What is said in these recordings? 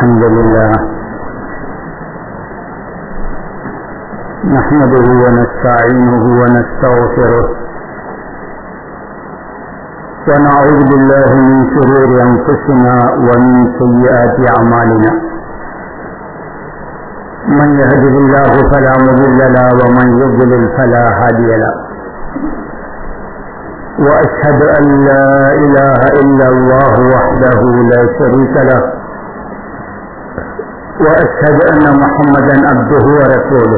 الحمد لله نحمده ونستعينه ونستغفره ونعوذ بالله من شرور أنفسنا ومن سيئات أعمالنا من يهده الله فلا مضل له ومن يضلل فلا هادي له وأشهد أن لا إله إلا الله وحده لا شريك له وأشهد أن محمدا عبده ورسوله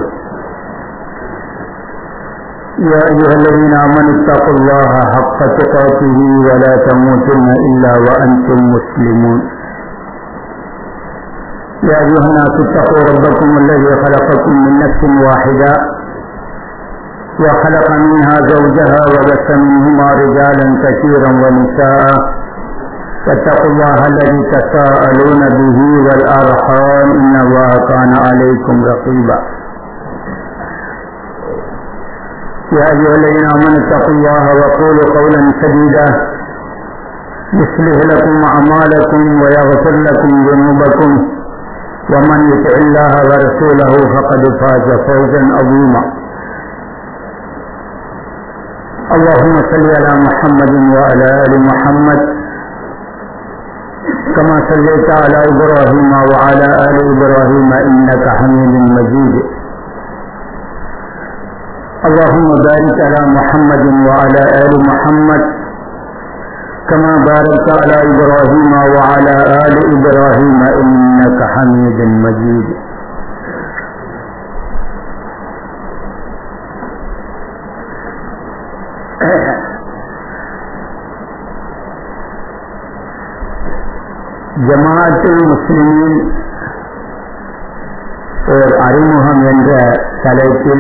يا أيها الذين آمنوا اتقوا الله حق تقاته ولا تموتن إلا وأنتم مسلمون يا أيها الناس اتقوا ربكم الذي خلقكم من نفس واحدة وخلق منها زوجها وبث منهما رجالا كثيرا ونساء واتقوا الله الذي تساءلون به والأرحام إن الله كان عليكم رقيبا يا أيها الذين آمنوا اتقوا الله وقولوا قولا سديدا يصلح لكم أعمالكم ويغفر لكم ذنوبكم ومن يطع الله ورسوله فقد فاز فوزا عظيما اللهم صل على محمد وعلى ال محمد كما صليت على ابراهيم وعلى ال ابراهيم انك حميد مجيد اللهم بارك على محمد وعلى ال محمد كما باركت على ابراهيم وعلى ال ابراهيم انك حميد مجيد ஜமாத்துல் முஸ்லிமின் ஓர் அறிமுகம் என்ற தலைப்பில்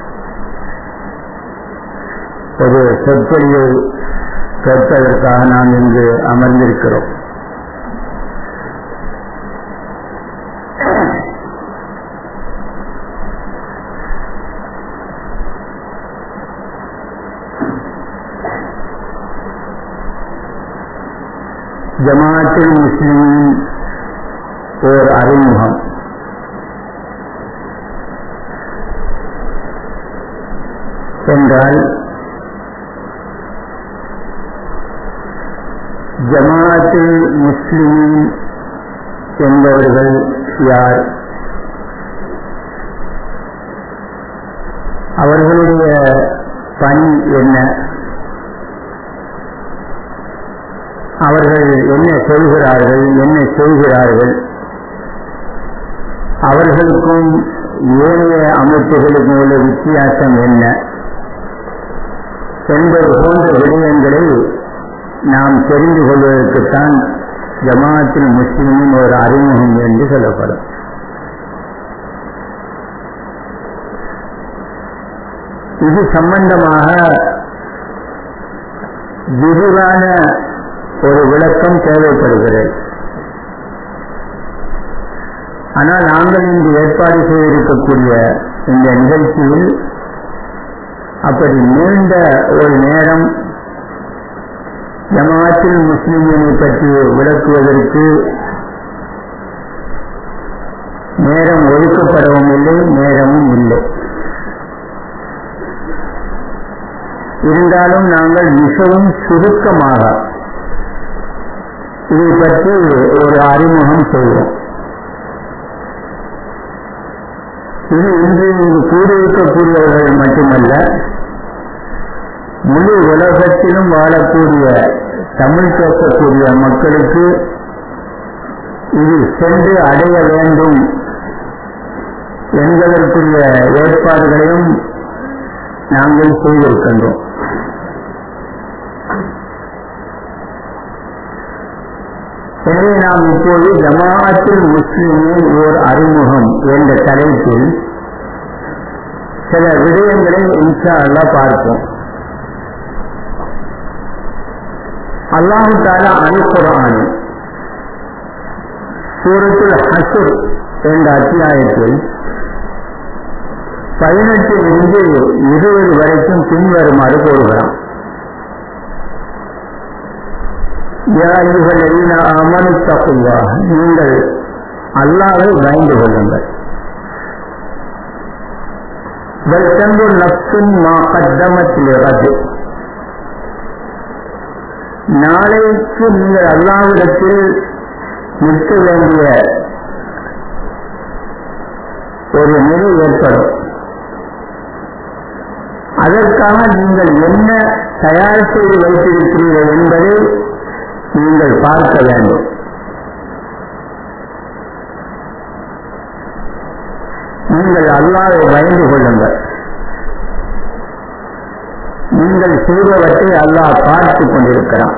ஒரு சொற்பொழிவை கேட்பதற்காக நாம் இங்கு அமர்ந்திருக்கிறோம் ஜமாத்தில் முஸ்லிமின் ஓர் அறிமுகம் என்றால் ஜமாத்தில் முஸ்லிமின் என்பவர்கள் யார் அவர்களுடைய பணி என்ன அவர்கள் என்ன சொல்கிறார்கள் என்ன செய்கிறார்கள் அவர்களுக்கும் ஏனைய அமைப்புகளுக்கும் உள்ள வித்தியாசம் என்ன என்பது போன்ற விடயங்களை நாம் தெரிந்து கொள்வதற்குத்தான் ஜமாத்தில் முஸ்லிமின் ஒரு அறிமுகம் என்று சொல்லப்படும் இது சம்பந்தமாக விரிவான ஒரு விளக்கம் தேவைப்படுகிறது ஆனால் நாங்கள் இன்று ஏற்பாடு செய்திருக்கக்கூடிய இந்த நிகழ்ச்சியில் அப்படி நீண்ட ஒரு நேரம் ஜமாத்தில் முஸ்லிமினை பற்றி விளக்குவதற்கு நேரம் ஒதுக்கப்படவும் இல்லை நேரமும் இல்லை இருந்தாலும் நாங்கள் மிகவும் சுருக்கமாக இதை பற்றி ஒரு அறிமுகம் செய்வோம் இது இன்று இங்கு கூடியிருக்கக்கூடியவர்கள் மட்டுமல்ல முழு உலகத்திலும் வாழக்கூடிய தமிழ் பேசக்கூடிய மக்களுக்கு இது சென்று அடைய வேண்டும் என்பதற்குரிய ஏற்பாடுகளையும் நாங்கள் செய்திருக்கின்றோம் எனவே நாம் இப்போது ஜமாஅத்தில் முஸ்லிமின் ஓர் அறிமுகம் என்ற தலைப்பில் சில விடயங்களை இன்ஷா அல்லா பார்ப்போம் அல்லாஹு தாலா அனுப்புறான் சூரத்தில் ஹசுர் என்ற அத்தியாயத்தில் பதினெட்டில் இருந்து இருபது வரைக்கும் பின்வருமாறு கூறுகிறான் யா அய்யுஹல்லதீன ஆமனு தக்குல்லாஹ் நீங்கள் அல்லாவை பயந்து கொள்ளுங்கள் வெல்தம்பு நப்சும் மா கத்தமத்தில் நாளைக்கு நீங்கள் அல்லாவிடத்தில் நிற்க வேண்டிய ஒரு நிலை ஏற்படும் அதற்காக நீங்கள் என்ன தயார் செய்து வைத்திருக்கிறீர்கள் என்பதை நீங்கள் பார்க்க வேண்டும் நீங்கள் அல்லாவை பயந்து கொள்ளுங்கள் நீங்கள் செய்தவற்றை அல்லாஹ் பார்த்துக் கொண்டிருக்கிறான்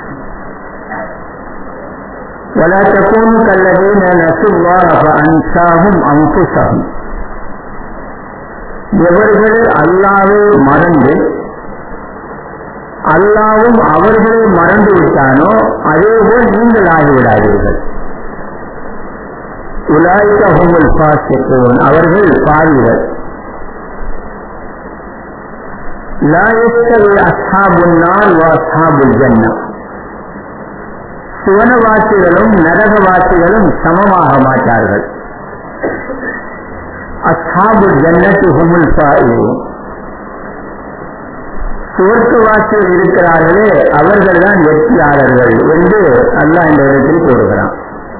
ولا تكونوا كالذين نسوا الله فأنساهم أنفسهم எவர்கள் அல்லாவை மறந்து அல்லாவும் அவர்களை மறந்து விட்டானோ அதேபோல் நீங்கள் ஆகிவிடாதீர்கள் உலாய்கஹுமுல் பாசிப்போன் அவர்கள் பாவிகள் லா யஸ்தவி அஸ்ஹாபுன் நார் வ அஸ்ஹாபுல் ஜன்னா சுவனவாசிகளும் நரகவாசிகளும் சமமாக மாட்டார்கள் அஸ்ஹாபு ஜன்னத்து ஹுமுல் சாயிவும் சுவர்க்கவாசிகள் இருக்கிறார்களே அவர்கள் தான் வெற்றியாளர்கள் என்று அல்லாஹ் இந்த இடத்தில் கூறுகிறான்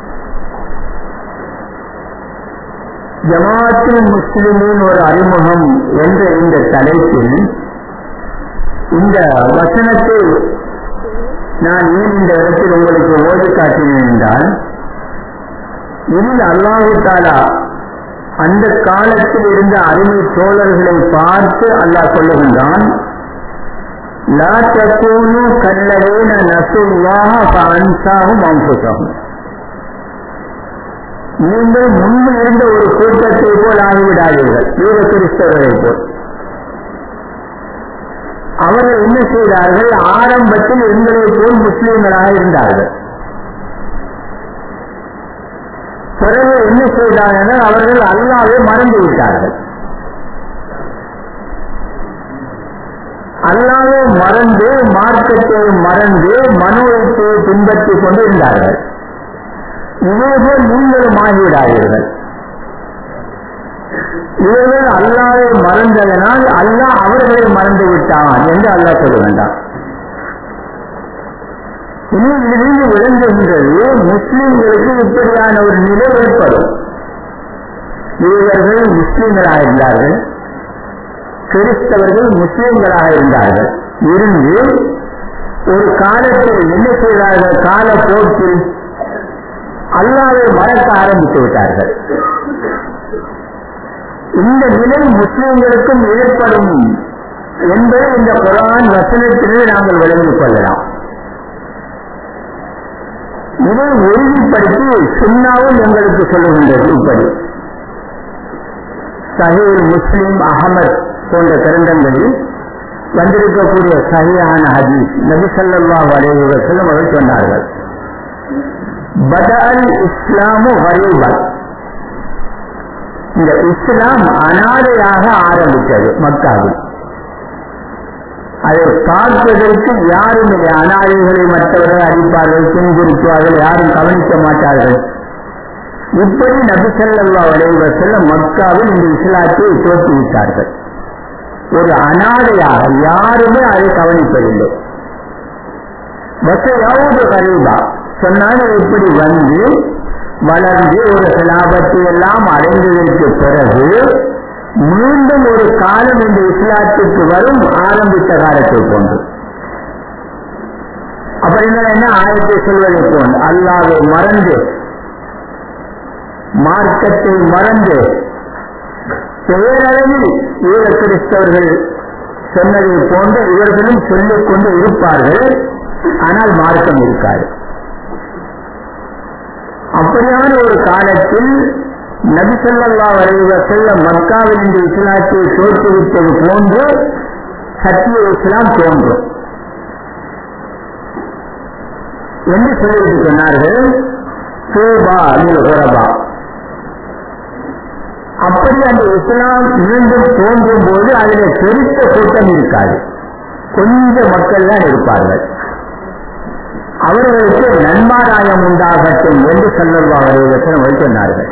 ஜமாத்தில் முஸ்லிமின் ஒரு அறிமுகம் என்ற இந்த தலைப்பில் இந்த வசனத்தை நான் ஏன் இந்த இடத்தில் உங்களுக்கு ஓடி காட்டினேன் என்றால் இதில் அல்லாஹு தாலா அந்த காலத்தில் இருந்த அருமை தோழர்களை பார்த்து அல்லாஹ் சொல்லுகின்றான் லா தக்கூனு கல்லவேன நசுவாக அன்சாகும் அம்புசகும் நீங்கள் முன்பு இருந்த ஒரு கூட்டத்தை போல் ஆகிவிடாதீர்கள் யூத கிறிஸ்தவர்களை போல் அவர்கள் என்ன செய்தார்கள் ஆரம்பத்தில் எங்களை போல் முஸ்லீம்களாக இருந்தார்கள் பிறகு என்ன செய்தார்கள் அவர்கள் அல்லாவே மறந்து விட்டார்கள் அல்லாவே மறந்து மார்க்கத்தை மறந்து மனோத்தை பின்பற்றிக் கொண்டு இருந்தார்கள் இதேபோல் நீங்களும் ஆகிவிடாதீர்கள் இவர்கள் அல்லாவை மறந்ததனால் அல்லாஹ் அவர்களை மறந்து விட்டான் என்று அல்லாஹ் சொல்ல வேண்டாம் இனி இதிலிருந்து விளங்குகின்றது முஸ்லிம்களுக்கு இப்படியான ஒரு நிலை ஏற்படும் இவர்கள் முஸ்லிம்களாக இருந்தார்கள் கிறிஸ்தவர்கள் முஸ்லிம்களாக இருந்தார்கள் இருந்து ஒரு காலத்தில் என்ன செய்தார்கள் காலப்போக்கில் அல்லாவை மறக்க ஆரம்பித்து விட்டார்கள் இந்த நிலை முஸ்லிம்களுக்கும் ஏற்படும் என்பதை இந்த குரான் வசனத்திலே நாங்கள் விளங்கிக் கொள்ளலாம் இதை உறுதிப்படுத்தி சுண்ணாவும் எங்களுக்கு சொல்லுகின்றது இப்படி சஹீல் முஸ்லிம் அகமத் போன்ற கிரந்தங்களில் வந்திருக்கக்கூடிய சஹியான ஹதீஸ் நபி ஸல்லல்லாஹு அலைஹி வஸல்லம் அவர்கள் சொன்னார்கள் பதல் இஸ்லாமு கரீபன் இந்த இஸ்லாம் அனாதையாக ஆரம்பித்தது மக்காவில் அதை பார்ப்பதற்கு யாரும் இல்லை அனாதைகளை மற்றவர்கள் அடிப்பார்கள் துன்புறுத்துவார்கள் யாரும் கவனிக்க மாட்டார்கள் இப்படி நபிசல்லா வளைவ செல்ல மக்காவில் இந்த இஸ்லாத்தை தோற்றுவித்தார்கள் ஒரு அனாதையாக யாருமே அதை கவனிப்பதில்லை வசையாவது கரீபா சொன்னாலும் இப்படி வந்து வளர்ந்து ஒரு சிலாபத்தை எல்லாம் அடைந்ததற்கு பிறகு மீண்டும் ஒரு காலம் இந்த இஸ்லாத்துக்கு வரும் ஆரம்பித்த காலத்தை போன்று அப்படின்னா என்ன ஆயத்தை சொல்வதை போன்று அல்லாவை மறந்து மார்க்கத்தை மறந்து பேரளவில் ஈழ கிறிஸ்தவர்கள் சொன்னதை போன்று இவர்களும் சொல்லிக் கொண்டு இருப்பார்கள் ஆனால் மார்க்கம் இருக்காது அப்படியான ஒரு காலத்தில் நபிசல்லா வரைவ செல்ல மக்காவில் இந்த இஸ்லாத்தை தோற்றுவித்தது போன்று சத்திய இஸ்லாம் தோன்றும் என்று சொல்லிட்டு சொன்னார்கள் சூபா அனில் உரபா அப்படி அந்த இஸ்லாம் மீண்டும் தோன்றும் போது அதில் பெருத்த கூட்டம் இருக்காது கொஞ்ச மக்கள் தான் இருப்பார்கள் அவர்களுக்கு நன்மாராயம் உண்டாகட்டும் என்று சொல்லல்லா அவர்கள் சொன்னார்கள்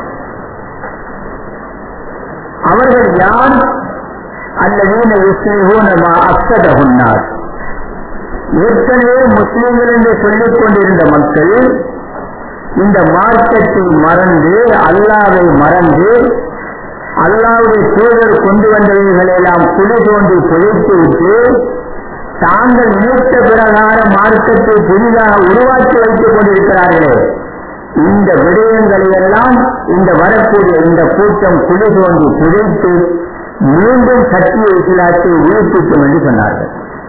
அவர்கள் யார் அல்லதீன யுஸ்லிஹூன அப்சதகுன்னார் ஏற்கனவே முஸ்லீம்கள் என்று சொல்லிக் கொண்டிருந்த மக்கள் இந்த மார்க்கத்தை மறந்து அல்லாவை மறந்து அல்லாவுடைய தூதர் கொண்டு வந்தவைகளை எல்லாம் குழி தோண்டி புதைத்து விட்டு தாங்கள் நினைத்த பிரகார மார்க்கத்தை புதிதாக உருவாக்கி வைத்துக் கொண்டிருக்கிறார்களே இந்த விடயங்களை எல்லாம் இந்த வரக்கூடிய இந்த கூட்டம் குழி தோண்டி புதைத்து மீண்டும் சத்திய இஸ்லாத்தை உயிர்ப்பிக்கும் என்று சொன்னார்கள்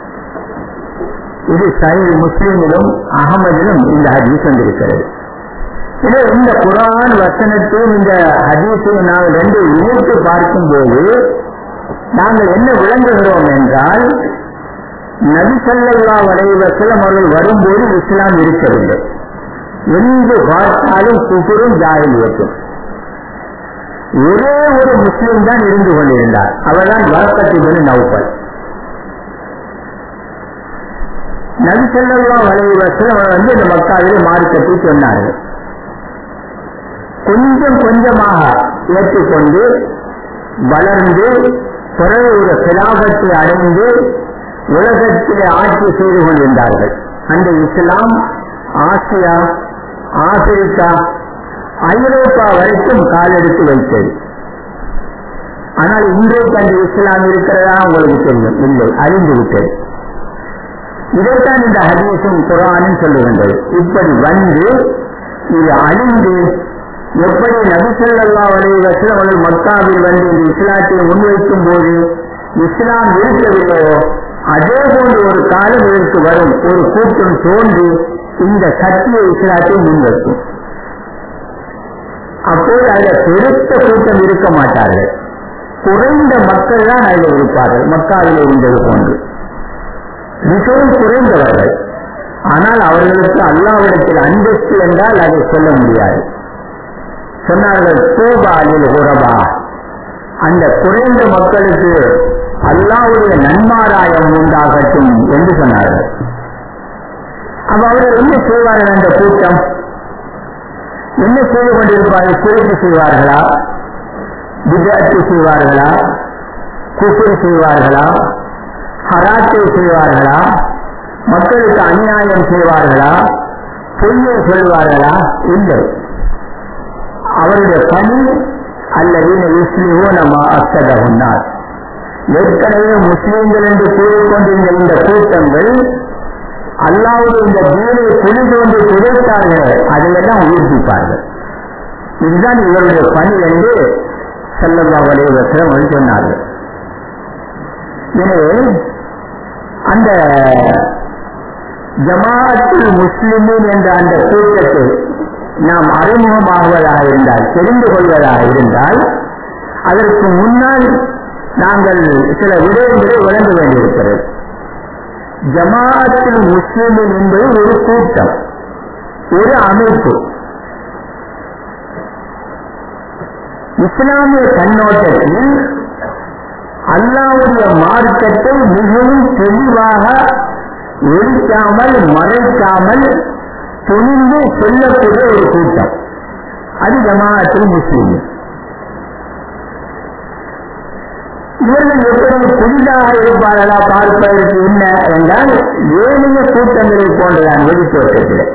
இது சஹி முஸ்லீமிலும் அகமதிலும் இந்த ஹதீஸ் வந்திருக்கிறது இது இந்த குரான் வசனத்தையும் இந்த ஹதீஸையும் நாங்கள் ரெண்டு இணைத்து பார்க்கும்போது நாங்கள் என்ன விளங்குகிறோம் என்றால் நபிசல்லா வரைவசலம் அவர்கள் வரும்போது இஸ்லாம் இருக்கவில்லை எங்கு பார்த்தாலும் குபுரும் ஜாகிலியத்தும் ஒரே ஒரு முஸ்லீம் தான் இருந்து கொண்டிருந்தார் அவர்தான் வரப்பட்டிபுல் நௌபல் நபிசல்லா வரைவசலம் அவர் வந்து இந்த மக்காவிலே மார்க்கத்தை சொன்னார்கள் கொஞ்சம் கொஞ்சமாக ஏற்றுக்கொண்டு வளர்ந்து பிறகு ஒரு சிலாபத்தை அடைந்து உலகத்திலே ஆட்சி செய்து கொண்டிருந்தார்கள் அந்த இஸ்லாம் ஆசியா ஆப்பிரிக்கா ஐரோப்பா வரைக்கும் காலெடுத்து வைத்தது ஆனால் இன்றைக்கு அந்த இஸ்லாம் இருக்கிறதா உங்களுக்கு தெரியும் இல்லை அழிந்து விட்டது இதைத்தான் இந்த ஹதீஸும் குரானும் சொல்லுகின்றது இப்படி வந்து இது அழிந்து எப்படி நபிசல்லா வலைவசல் அவர்கள் மக்காவில் வந்து இந்த இஸ்லாத்தை முன்வைக்கும் போது இஸ்லாம் இருக்கவில்லையோ அதே போன்று ஒரு காலம் இதற்கு வரும் ஒரு கூட்டம் தோன்றி இந்த சத்திய இஸ்லாத்தை முன்வைக்கும் அப்போது அதில் பெருத்த கூட்டம் இருக்க மாட்டார்கள் குறைந்த மக்கள் தான் அதில் இருப்பார்கள் மக்காவில் இருந்தது போன்று மிகவும் குறைந்தவர்கள் ஆனால் அவர்களுக்கு அல்லாவிடத்தில் அந்தஸ்து என்றால் அதை சொல்ல முடியாது சொன்னார்கள் தூபாலில் உறவா அந்த குறைந்த மக்களுக்கு அல்லாவுடைய நன்மாராயம் உண்டாகட்டும் என்று சொன்னார்கள் அப்ப அவர்கள் என்ன செய்வார்கள் அந்த கூட்டம் என்ன செய்து கொண்டிருப்பார்கள் சிறப்பு செய்வார்களா விஜயத்தை செய்வார்களா குஃபுர் செய்வார்களா ஹராத்தை செய்வார்களா மக்களுக்கு அநியாயம் செய்வார்களா பொய்யை சொல்வார்களா இல்லை அவருடைய பணி அல்லது முஸ்லிமோ நம்ம அக்கதகுன்னார் ஏற்கனவே முஸ்லீம்கள் என்று கூறிக்கொண்டிருந்த இந்த கூட்டங்கள் அல்லாவுடைய இந்த தீனை புலி தோன்றி புதைத்தார்கள் அதையெல்லாம் உயிர்ப்பிப்பார்கள் இதுதான் இவருடைய பணி என்று செல்லல்லா வலைவசம் சொன்னார்கள் எனவே அந்த ஜமாஅத்துல் முஸ்லிமின் என்ற அந்த கூட்டத்தை நாம் அறிமுகமாகுவதாக இருந்தால் தெரிந்து கொள்வதாக இருந்தால் அதற்கு முன்னால் நாங்கள் சில விடயங்களை வழங்க வேண்டியிருக்கிறது ஜமாஅத்துல் முஸ்லிமின் என்பது ஒரு கூட்டம் ஒரு அமைப்பு இஸ்லாமிய கண்ணோட்டத்தில் அல்லாவுடைய மார்க்கத்தை மிகவும் தெளிவாக ஒழிக்காமல் மறைக்காமல் துணிந்து சொல்லக்கூடிய ஒரு கூட்டம் அது ஜமாஅத்தில் முஸ்லீம் இவர்கள் எப்படி புதிதாக இருப்பார்களா பார்ப்பதற்கு என்ன என்றால் ஏனைய கூட்டங்களை போன்றதான் வெளித்தோட்டத்தில்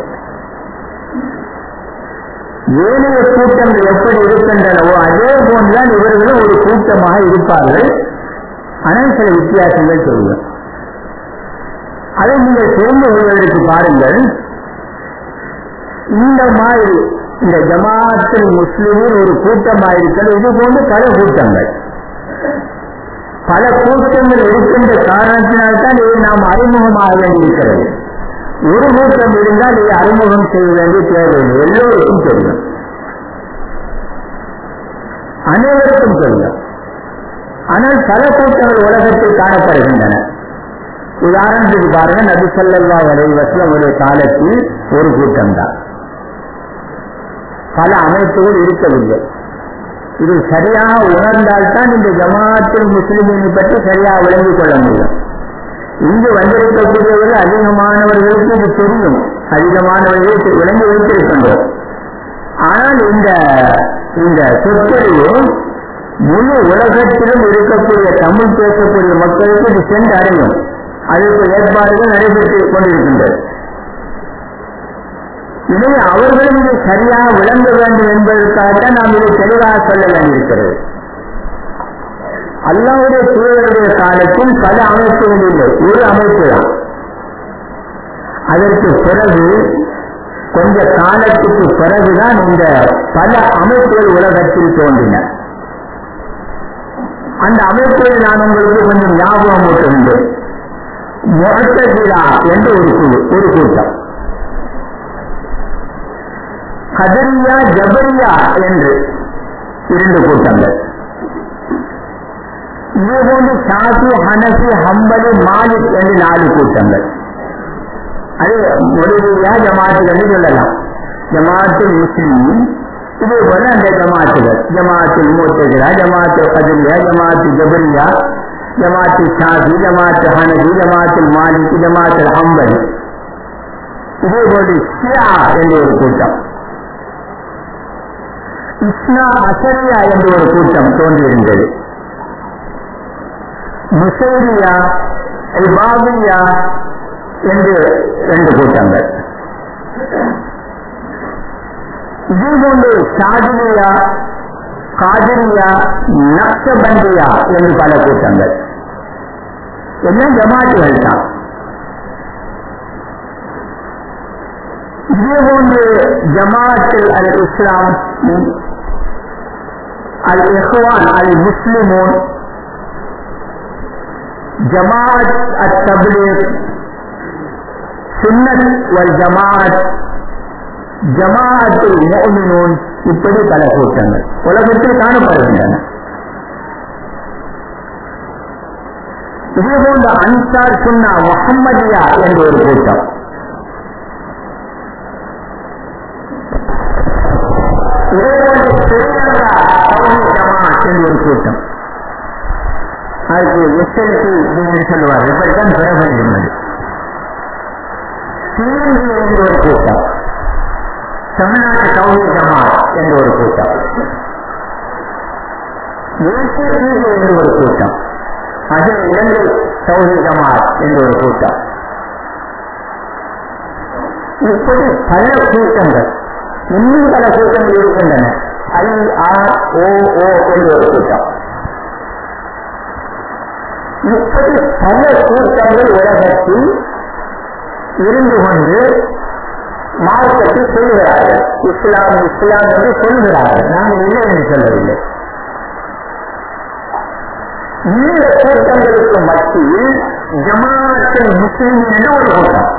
ஏனைய கூட்டங்கள் எப்படி இருக்கின்றனவோ அதே போன்றுதான் இவர்களும் ஒரு கூட்டமாக இருப்பார்கள் ஆனால் சில வித்தியாசங்கள் சொல்லுவோம் அதை நீங்கள் தெரிந்து கொள்வதற்கு பாருங்கள் இந்த மாதிரி இந்த ஜமாத்தில் முஸ்லிமின் ஒரு கூட்டமாக இருக்கிறது இது போன்று பல கூட்டங்கள் பல கூட்டங்கள் இருக்கின்ற காரணத்தினால்தான் இதை நாம் அறிமுகமாக வேண்டியிருக்கிறது ஒரு கூட்டம் இருந்தால் இதை அறிமுகம் செய்ய வேண்டிய தேவையில்லை எல்லோருக்கும் தெரியும் அனைவருக்கும் தெரியும் ஆனால் பல கூட்டங்கள் உலகத்தில் காணப்படுகின்றன உதாரணத்துக்கு பாருங்க நபி சொல்லல்லா வலைவசம் அவருடைய காலத்தில் ஒரு கூட்டம் தான் பல அமைப்புகள் இருக்கவில்லை இது சரியாக உணர்ந்தால்தான் இந்த ஜமாத்தில் முஸ்லிமினை பற்றி சரியாக விளங்கிக் கொள்ள முடியும் இங்கு வந்திருக்கக்கூடியவர்கள் அதிகமானவர்களுக்கு இது தெரியும் அதிகமானவர்களுக்கு விளங்கி வைத்திருக்கின்றோம் ஆனால் இந்த இந்த சொற்களையோ முழு உலகத்திலும் இருக்கக்கூடிய தமிழ் பேசக்கூடிய மக்களுக்கு இது சென்று அடையும் அதற்கு ஏற்பாடுகள் நடைபெற்றுக் கொண்டிருக்கின்றது எனவே அவர்களும் இதை சரியாக விளங்க வேண்டும் என்பதற்காக நாம் இதை தெளிவாக சொல்ல வேண்டியிருக்கிறது அல்லாவுடைய தூதருடைய காலத்தில் பல அமைப்புகள் இல்லை ஒரு அமைப்பு தான் அதற்கு பிறகு கொஞ்ச காலத்துக்கு பிறகுதான் இந்த பல அமைப்புகள் உலகத்தில் தோன்றின அந்த அமைப்புகளை நான் உங்களுக்கு கொஞ்சம் ஞாபகம் ஊட்டுகின்றேன் முகத்தகிரா என்று ஒரு குழு ஒரு கூட்டம் கதரியா ஜபரியா என்று இரண்டு கூட்டங்கள் இதுபோன்று ஷாஃபி ஹனஃபி ஹம்பலி மாலிக் என்று நாலு கூட்டங்கள் அது மொழியா ஜமாத்துகள் என்று சொல்லலாம் ஜமாத்துல் முஸ்லிம் இதே போல அந்த ஜமாத்துகள் ஜமாத்துல் மூத்தகிரா ஜமாத்து கதிரியா ஜமாத்து ஜபரியா ஜமாத்து ஷாஃபி ஜமாத்து ஹனஃபி ஜமாத்துல் மாலிக் ஜமாத்துல் ஹம்பலி இதே போன்று ஷியா என்ற ஒரு கூட்டம் இஸ்னா அசரியா என்ற ஒரு கூட்டம் தோன்றியிருந்தது முசைரியா இபாபியா என்று ரெண்டு கூட்டங்கள் இதே போன்று ஷாதிரியா காதிரியா நக்ஷபந்தியா என்று பல கூட்டங்கள் எல்லாம் ஜமாத்துகள் தான் இதே போன்று ஜமாத்தில் அல் இஸ்லாம் அல் இஹ்வான் அல் முஸ்லிமூன் ஜமாத் அத் தப்லீக் சுன்னத் வல் ஜமாத் ஜமாஅத்துல் முஃமினூன் இப்படி பல கூட்டங்கள் உலகத்தில் காணப்படுகின்றன இதே போன்ற அன்சார் சுன்னா முகம்மதியா என்ற ஒரு கூட்டம் இதே போன்று ஸ்ரீலங்கா தௌஹீத் ஜமாத் என்ற ஒரு கூட்டம் அதுக்கு எஸ்எல்சி என்று சொல்லுவார் இப்படித்தான் பெற வேண்டியுள்ளது சிஎன்ஜி என்ற ஒரு கூட்டம் தமிழ்நாட்டு தௌஹீத் ஜமாத் என்ற ஒரு கூட்டம் ஏசிபி என்ற ஒரு கூட்டம் அதில் இலங்கை தௌஹீத் ஜமாத் என்ற ஒரு கூட்டம் இப்படி பல கூட்டங்கள் இன்னும் பல கூட்டங்கள் இருக்கின்றன ஐ ஆர் ஓ ஓ என்ற ஒரு கூட்டம் இப்படி பல கூட்டங்கள் உலகத்தில் இருந்து கொண்டு மார்க்கத்தை சொல்கிறார்கள் இஸ்லாம் இஸ்லாம் என்று சொல்கிறார்கள் நாங்கள் இல்லை என்று சொல்லவில்லை இந்த கூட்டங்களுக்கு மத்தியில் ஜமாத்தில் முஸ்லிம் என்று ஒரு கூட்டம்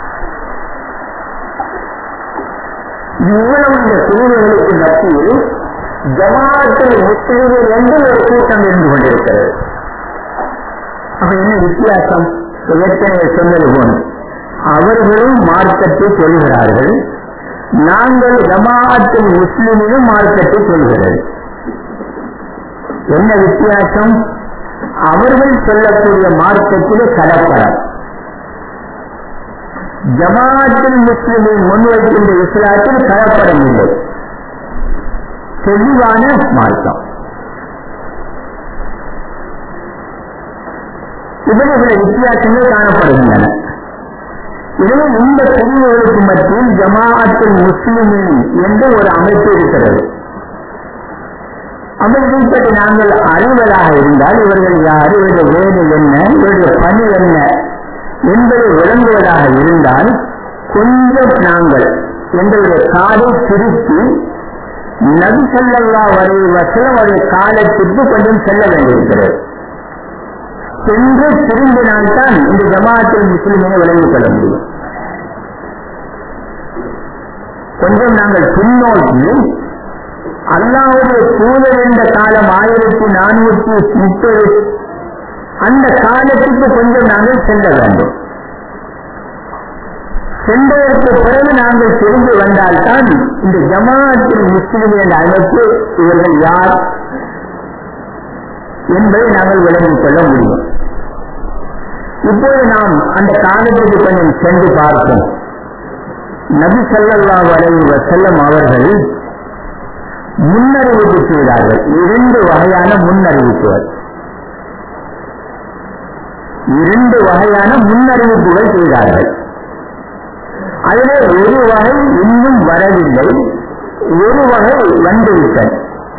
இவ்வளவு இந்த பிரிவுகளுக்கு மத்தியில் ஜமாத்தில் முஸ்லிம்கள் என்று ஒரு கூட்டம் இருந்து கொண்டிருக்கிறது அப்ப என்ன வித்தியாசம் ஏற்கனவே சொன்னது போன்று அவர்களும் மார்க்கத்தை சொல்கிறார்கள் நாங்கள் ஜமாஅத்தில் முஸ்லிமிலும் மார்க்கத்தை சொல்கிறது என்ன வித்தியாசம் அவர்கள் சொல்லக்கூடிய மார்க்கத்திலே கலப்படம் ஜமாஅத்தில் முஸ்லிமில் முன்வைக்கின்ற இஸ்லாத்தில் கலப்படம் இல்லை தெளிவான மார்க்கம் இப்படி சில வித்தியாசங்கள் காணப்படுகின்றன எனவே இந்த பிரிவுகளுக்கு மத்தியில் ஜமாஅத்தில் முஸ்லிமின் என்று ஒரு அமைப்பு இருக்கிறது அமைப்பை பற்றி நாங்கள் அறிவதாக இருந்தால் இவர்கள் யார் இவருடைய வேலை என்ன இவருடைய பணி என்ன என்பதை விளங்குவதாக இருந்தால் கொஞ்சம் நாங்கள் எங்களுடைய காலை திருப்பி நபி சொல்லல்லா வரை வசலம் அவருடைய காலத்திற்கு கொஞ்சம் செல்ல வேண்டியிருக்கிறது சென்று திரும்பினால்தான் இந்த ஜமாத்தில் முஸ்லிமினை விளங்கிக் கொள்ள முடியும் கொஞ்சம் நாங்கள் பின்னோக்கி அல்லாவுடைய தூதர் என்ற காலம் ஆயிரத்தி நானூற்றி முப்பது அந்த காலத்துக்கு கொஞ்சம் நாங்கள் செல்ல வேண்டும் சென்றதற்கு பிறகு நாங்கள் திரும்பி வந்தால்தான் இந்த ஜமாத்தில் முஸ்லிம் என்ற அமைப்பு இவர்கள் யார் என்பதை நாங்கள் விளங்கிக் கொள்ள முடியும் இப்போது நாம் அந்த காலத்துக்கு கொஞ்சம் சென்று பார்ப்போம் நபி ஸல்லல்லாஹு அலைஹி வஸல்லம் அவர்கள் முன்னறிவிப்பு செய்தார்கள் இரண்டு வகையான முன்னறிவிப்புகள் இரண்டு வகையான முன்னறிவிப்புகள் செய்தார்கள் அதிலே ஒரு வகை இன்னும் வரவில்லை ஒரு வகை வந்துவிட்டது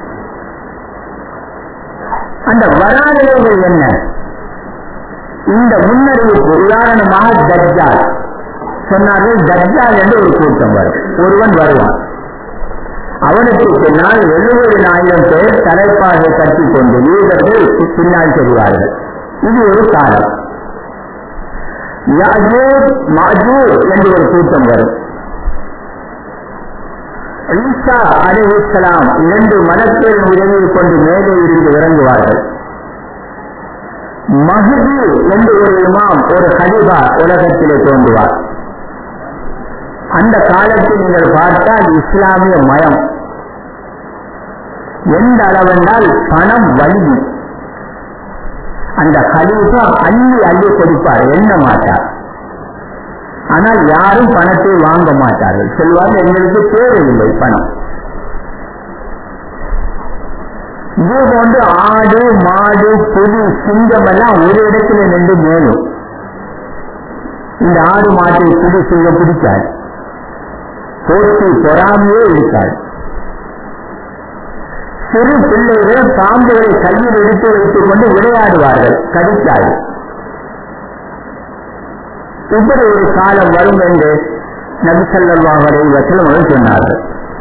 அந்த வராதவைகள் என்ன இந்த முன்னறிவிப்பு உதாரணமாக தஜ்ஜால் சொன்னார்கள் தஜ்ஜால் என்று ஒரு கூட்டம் வரும் ஒருவன் வருவான் அவனுக்கு பின்னால் எழுபதினாயிரம் பேர் தலைப்பாகை கட்டிக் கொண்டு யூதர்கள் பின்னால் செல்வார்கள் இது ஒரு காலம் யாஜூர் மாஜூர் என்று ஒரு கூட்டம் வரும் ஈசா அலிஹிஸ்லாம் இரண்டு மலக்களின் உதவியை கொண்டு மேலே இருந்து இறங்குவார்கள் மஹதி என்று ஒரு இமாம் ஒரு ஹலிபா உலகத்திலே தோன்றுவார் அந்த காலத்தில் நீங்கள் பார்த்தால் இஸ்லாமிய மயம் எந்த அளவென்றால் பணம் வலிமை அந்த ஹலீஃபா அள்ளி அள்ளி கொடுப்பார் எண்ண மாட்டார் ஆனால் யாரும் பணத்தை வாங்க மாட்டார்கள் சொல்வாங்க எங்களுக்கு தேவையில்லை பணம் இது போன்று ஆடு மாடு புலி சிங்கம் எல்லாம் ஒரு இடத்துல நின்று மேலும் இந்த ஆடு மாட்டை புலி சிங்கம் பிடிக்காது போட்டி பொறாமையே இருக்காது சிறு பிள்ளைகள் பாம்புகளை கையில் எடுத்து வைத்துக் கொண்டு விளையாடுவார்கள் கடிக்காது இப்படி ஒரு காலம் வரும் என்று நபிசல்லாஹரை வசலம் சொன்னார்கள்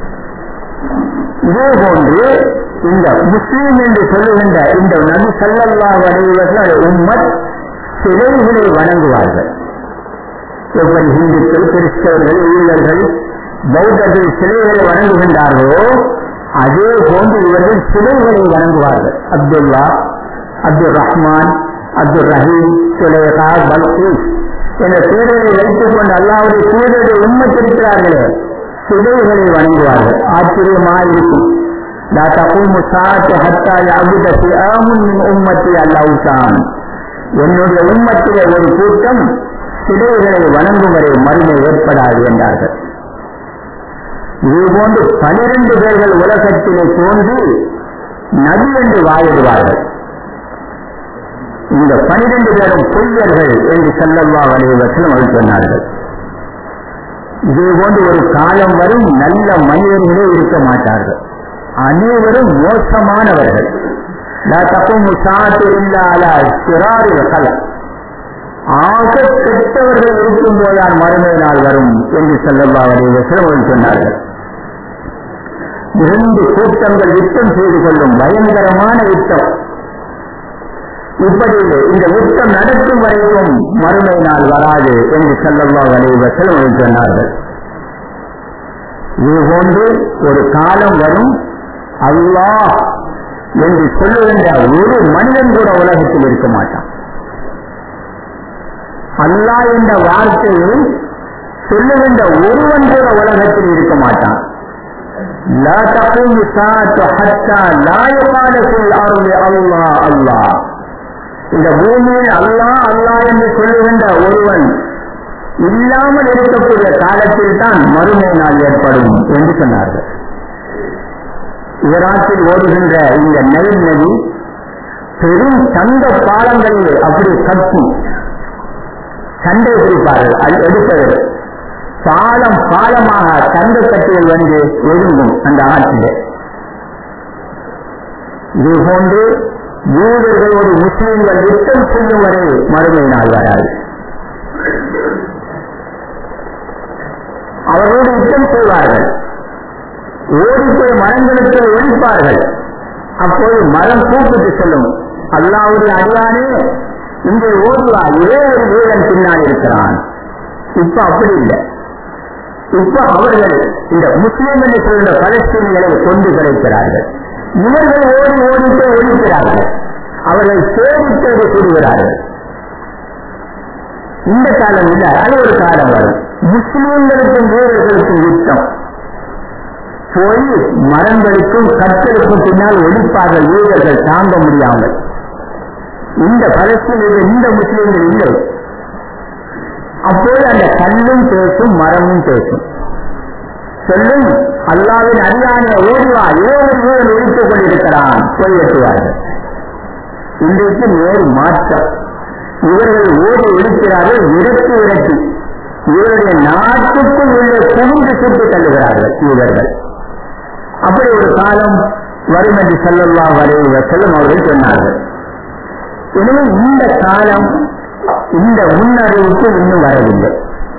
இதே போன்று இந்த முஸ்லீம் என்று சொல்லுகின்ற இந்த நபி சல்லல்லாஹ் அலைவர்கள் உம்மத் சிலைகளை வணங்குவார்கள் எப்படி இந்துக்கள் கிறிஸ்தவர்கள் ஈழர்கள் பௌத்தர்கள் சிலைகளை வணங்குகின்றார்களோ அதே போன்று இவர்கள் சிலைகளை வணங்குவார்கள் அப்துல்லா அப்துல் ரஹ்மான் அப்துல் ரஹீம் சுலேகா பல்கீஸ் என்ற பேர்களை வைத்துக் கொண்டு அல்லாவுடைய பேருடைய உண்மைத்திருக்கிறார்களே சிலைகளை வணங்குவார்கள் ஆச்சரியமாயிருக்கும் لا تقوم الساعة حتى يعبد فئام من أمتي الله என்னுடைய உம்மத்திலே ஒரு கூட்டம் சிலைகளை வணங்கும் வரை மறுமை ஏற்படாது என்றார்கள் இதுபோன்று பனிரெண்டு பேர்கள் உலகத்திலே தோன்றி நபி என்று வாயிடுவார்கள் இந்த பனிரெண்டு பேரும் பொய்யர்கள் என்று செல்லல்லா வலிவசலம் அவர்கள் சொன்னார்கள் இதே போன்று ஒரு காலம் வரும் நல்ல மனிதர்களே இருக்க மாட்டார்கள் அனைவரும் மோசமானவர்கள் ஆக கெட்டவர்கள் இருக்கும் போதால் மறுமை நாள் வரும் என்று செல்லல்லா வலிவசலம் சொன்னார்கள் இரண்டு கூட்டங்கள் யுத்தம் செய்து கொள்ளும் பயங்கரமான யுத்தம் இப்படி இந்த யுத்தம் நடக்கும் வரைக்கும் மறுமை நாள் வராது என்று செல்லல்லா வலிவசலம் சொன்னார்கள் இதுபோன்று ஒரு காலம் வரும் அல்லாஹ் என்று சொல்லுகின்ற ஒரு மனிதன் கூட உலகத்தில் இருக்க மாட்டான் அல்லாஹ் என்ற வார்த்தையை சொல்லுகின்ற ஒருவன் கூட உலகத்தில் இருக்க மாட்டான் لا تقوم الساعة حتى لا يقال في الأرض الله الله இந்த பூமியில் அல்லாஹ் அல்லாஹ் என்று சொல்லுகின்ற ஒருவன் இல்லாமல் இருக்கக்கூடிய காலத்தில் தான் மறுமை நாள் ஏற்படும் என்று சொன்னார்கள் ஈராக்கில் ஓடுகின்ற இந்த நெல் நதி பெரும் தங்க பாலங்களில் அப்படி கட்டி சண்டை பிடிப்பார்கள் அது எடுப்பது பாலம் பாலமாக தங்க கட்டியில் வந்து ஒழுங்கும் அந்த ஆற்றிலே இது போன்று யூதர்களோடு முஸ்லீம்கள் யுத்தம் செய்யும் வரை மறுமை நாள் வராது அவர்களோடு யுத்தம் செய்வார்கள் ஓடிப்போய் மரங்களுக்கு ஒழிப்பார்கள் அப்போது மரம் கூப்பிட்டு சொல்லும் அல்லாவுடைய அடியானே இங்கே ஓடுவா ஒரே ஒரு வீரன் பின்னால் இருக்கிறான் இப்ப அப்படி இல்லை இப்ப அவர்கள் இந்த முஸ்லீம் என்று சொல்கிற பலஸ்தீனிகளை கொண்டு கிடைக்கிறார்கள் இவர்கள் ஓடி ஓடிட்டு ஒழிக்கிறார்கள் அவர்கள் தேடி தேடி கூறுகிறார்கள் இந்த காலம் இல்ல அது ஒரு காலம் வரும் முஸ்லீம்களுக்கும் வீரர்களுக்கும் யுத்தம் போய் மரங்களுக்கும் கற்களுக்கும் பின்னால் ஒழிப்பார்கள் வீரர்கள் தாங்க முடியாமல் இந்த பலஸ்தீனில் இந்த முஸ்லீம்கள் இல்லை அப்போது அந்த கல்லும் பேசும் மரமும் பேசும் சொல்லும் அல்லாவின் அடியானே ஓடிவா ஏழு வீரன் ஒழித்துக் கொண்டிருக்கிறான் போய் வெட்டுவார்கள் இன்றைக்கு நேர் மாற்றம் இவர்கள் ஓடி ஒழிக்கிறார்கள் விரட்டி விரட்டி இவருடைய நாட்டுக்குள் உள்ளே புகுந்து சுட்டு தள்ளுகிறார்கள் இவர்கள் அப்படி ஒரு காலம் வரும் என்று சொல்லல்லா வரைவ செல்லும் அவர்கள் சொன்னார்கள் எனவே இந்த காலம் இந்த முன்னறிவுக்கு இன்னும் வரவில்லை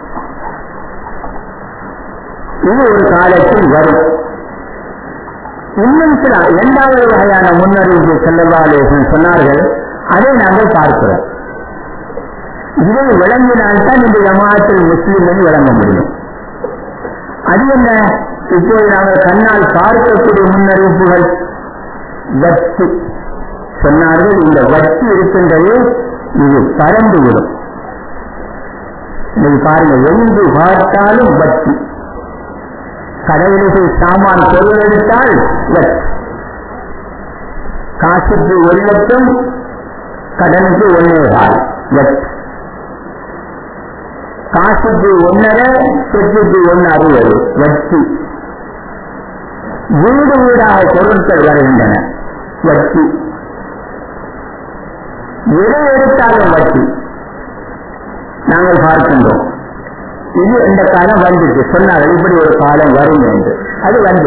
இது ஒரு காலத்தில் வரும் இன்னும் சில இரண்டாவது வகையான முன்னறிவிப்பு செல்லவாலேசன் சொன்னார்கள் அதை நாங்கள் பார்க்கிறோம் இதை விளங்கினால்தான் இந்த ஜமாத்தில் முஸ்லிம்கள் விளங்க முடியும் அது என்ன இப்போது நாங்கள் கண்ணால் பார்க்கக்கூடிய முன்னறிவிப்புகள் வட்டி சொன்னார்கள் இந்த வட்டி இருக்கின்றது இது பறந்து விடும் நீங்க பாருங்க எங்கு பார்த்தாலும் வட்டி கடவுளுக்கு சாமான் பொருள் எடுத்தால் வட்டி காசுக்கு ஒரு லட்சம் கடனுக்கு ஒன்னே கால் வட்டி காசுக்கு ஒன்னரை சொத்துக்கு ஒன்னு அறுபது வட்டி வீடு வீடாக பொருட்கள் வருகின்றன வட்டி எதை எடுத்தாலும் வட்டி நாங்கள் பார்க்கின்றோம் இது இந்த காலம் வந்துச்சு சொன்னார்கள் இப்படி ஒரு காலம் வரும் என்று அது வந்து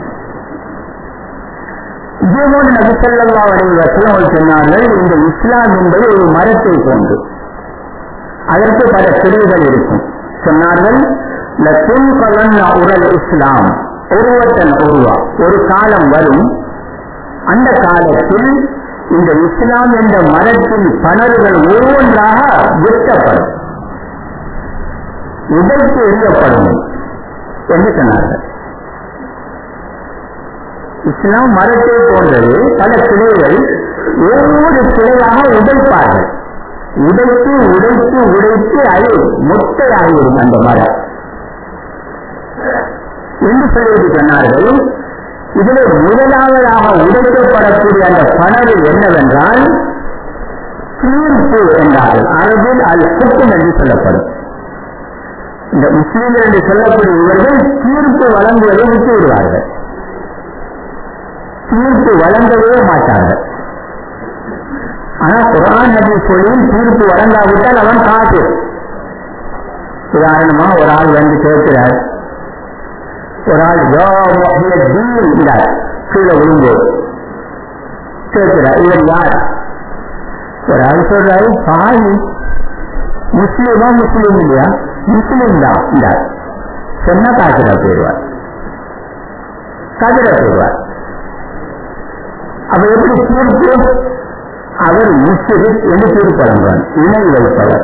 இதேபோல் நபிசல்லா வசலம் சொன்னார்கள் இந்த இஸ்லாம் என்பது ஒரு மரத்தை போன்று அதற்கு பல பிரிவுகள் இருக்கும் சொன்னார்கள் உரல் இஸ்லாம் உருவத்தன் உருவா ஒரு காலம் வரும் அந்த காலத்தில் இந்த இஸ்லாம் என்ற மரத்தின் பணர்கள் ஒவ்வொன்றாக விற்கப்படும் உடைத்து எரியப்படும் என்று சொன்னார்கள் இஸ்லாம் மரத்தை போன்றது பல கிளைகள் ஒவ்வொரு கிளையாக உடைப்பார்கள் உடைத்து உடைத்து உடைத்து அது மொட்டையாகிவிடும் அந்த மரம் என்று சொல்லிவிட்டு சொன்னார்கள் இதில் முதலாவதாக உடைக்கப்படக்கூடிய அந்த பணறு என்னவென்றால் தீர்ப்பு என்றார்கள் அரபில் அது குற்றம் என்று சொல்லப்படும் இந்த முஸ்லீம்கள் என்று சொல்லக்கூடிய இவர்கள் தீர்ப்பு வழங்குவதை விட்டு விடுவார்கள் தீர்ப்பு வழங்கவே மாட்டார்கள் ஆனா குரான் நபி சொல்லியும் தீர்ப்பு வழங்காவிட்டால் அவன் காசு உதாரணமா ஒரு ஆள் வந்து கேட்கிறார் ஒரு ஆள் என்றார் கீழே விழும்போது கேட்கிறார் இவர் யார் ஒரு ஆள் சொல்றாரு பாவி முஸ்லீமா முஸ்லீம் இல்லையா முஸ்லீம் தான் என்றார் சொன்னா காசுரா போயிடுவார் காசுரா போயிடுவார் அப்ப எப்படி தீர்ப்பு அவர் முஸ்லிம் என்று தீர்ப்பு வழங்குவார் இணை வைப்பவர்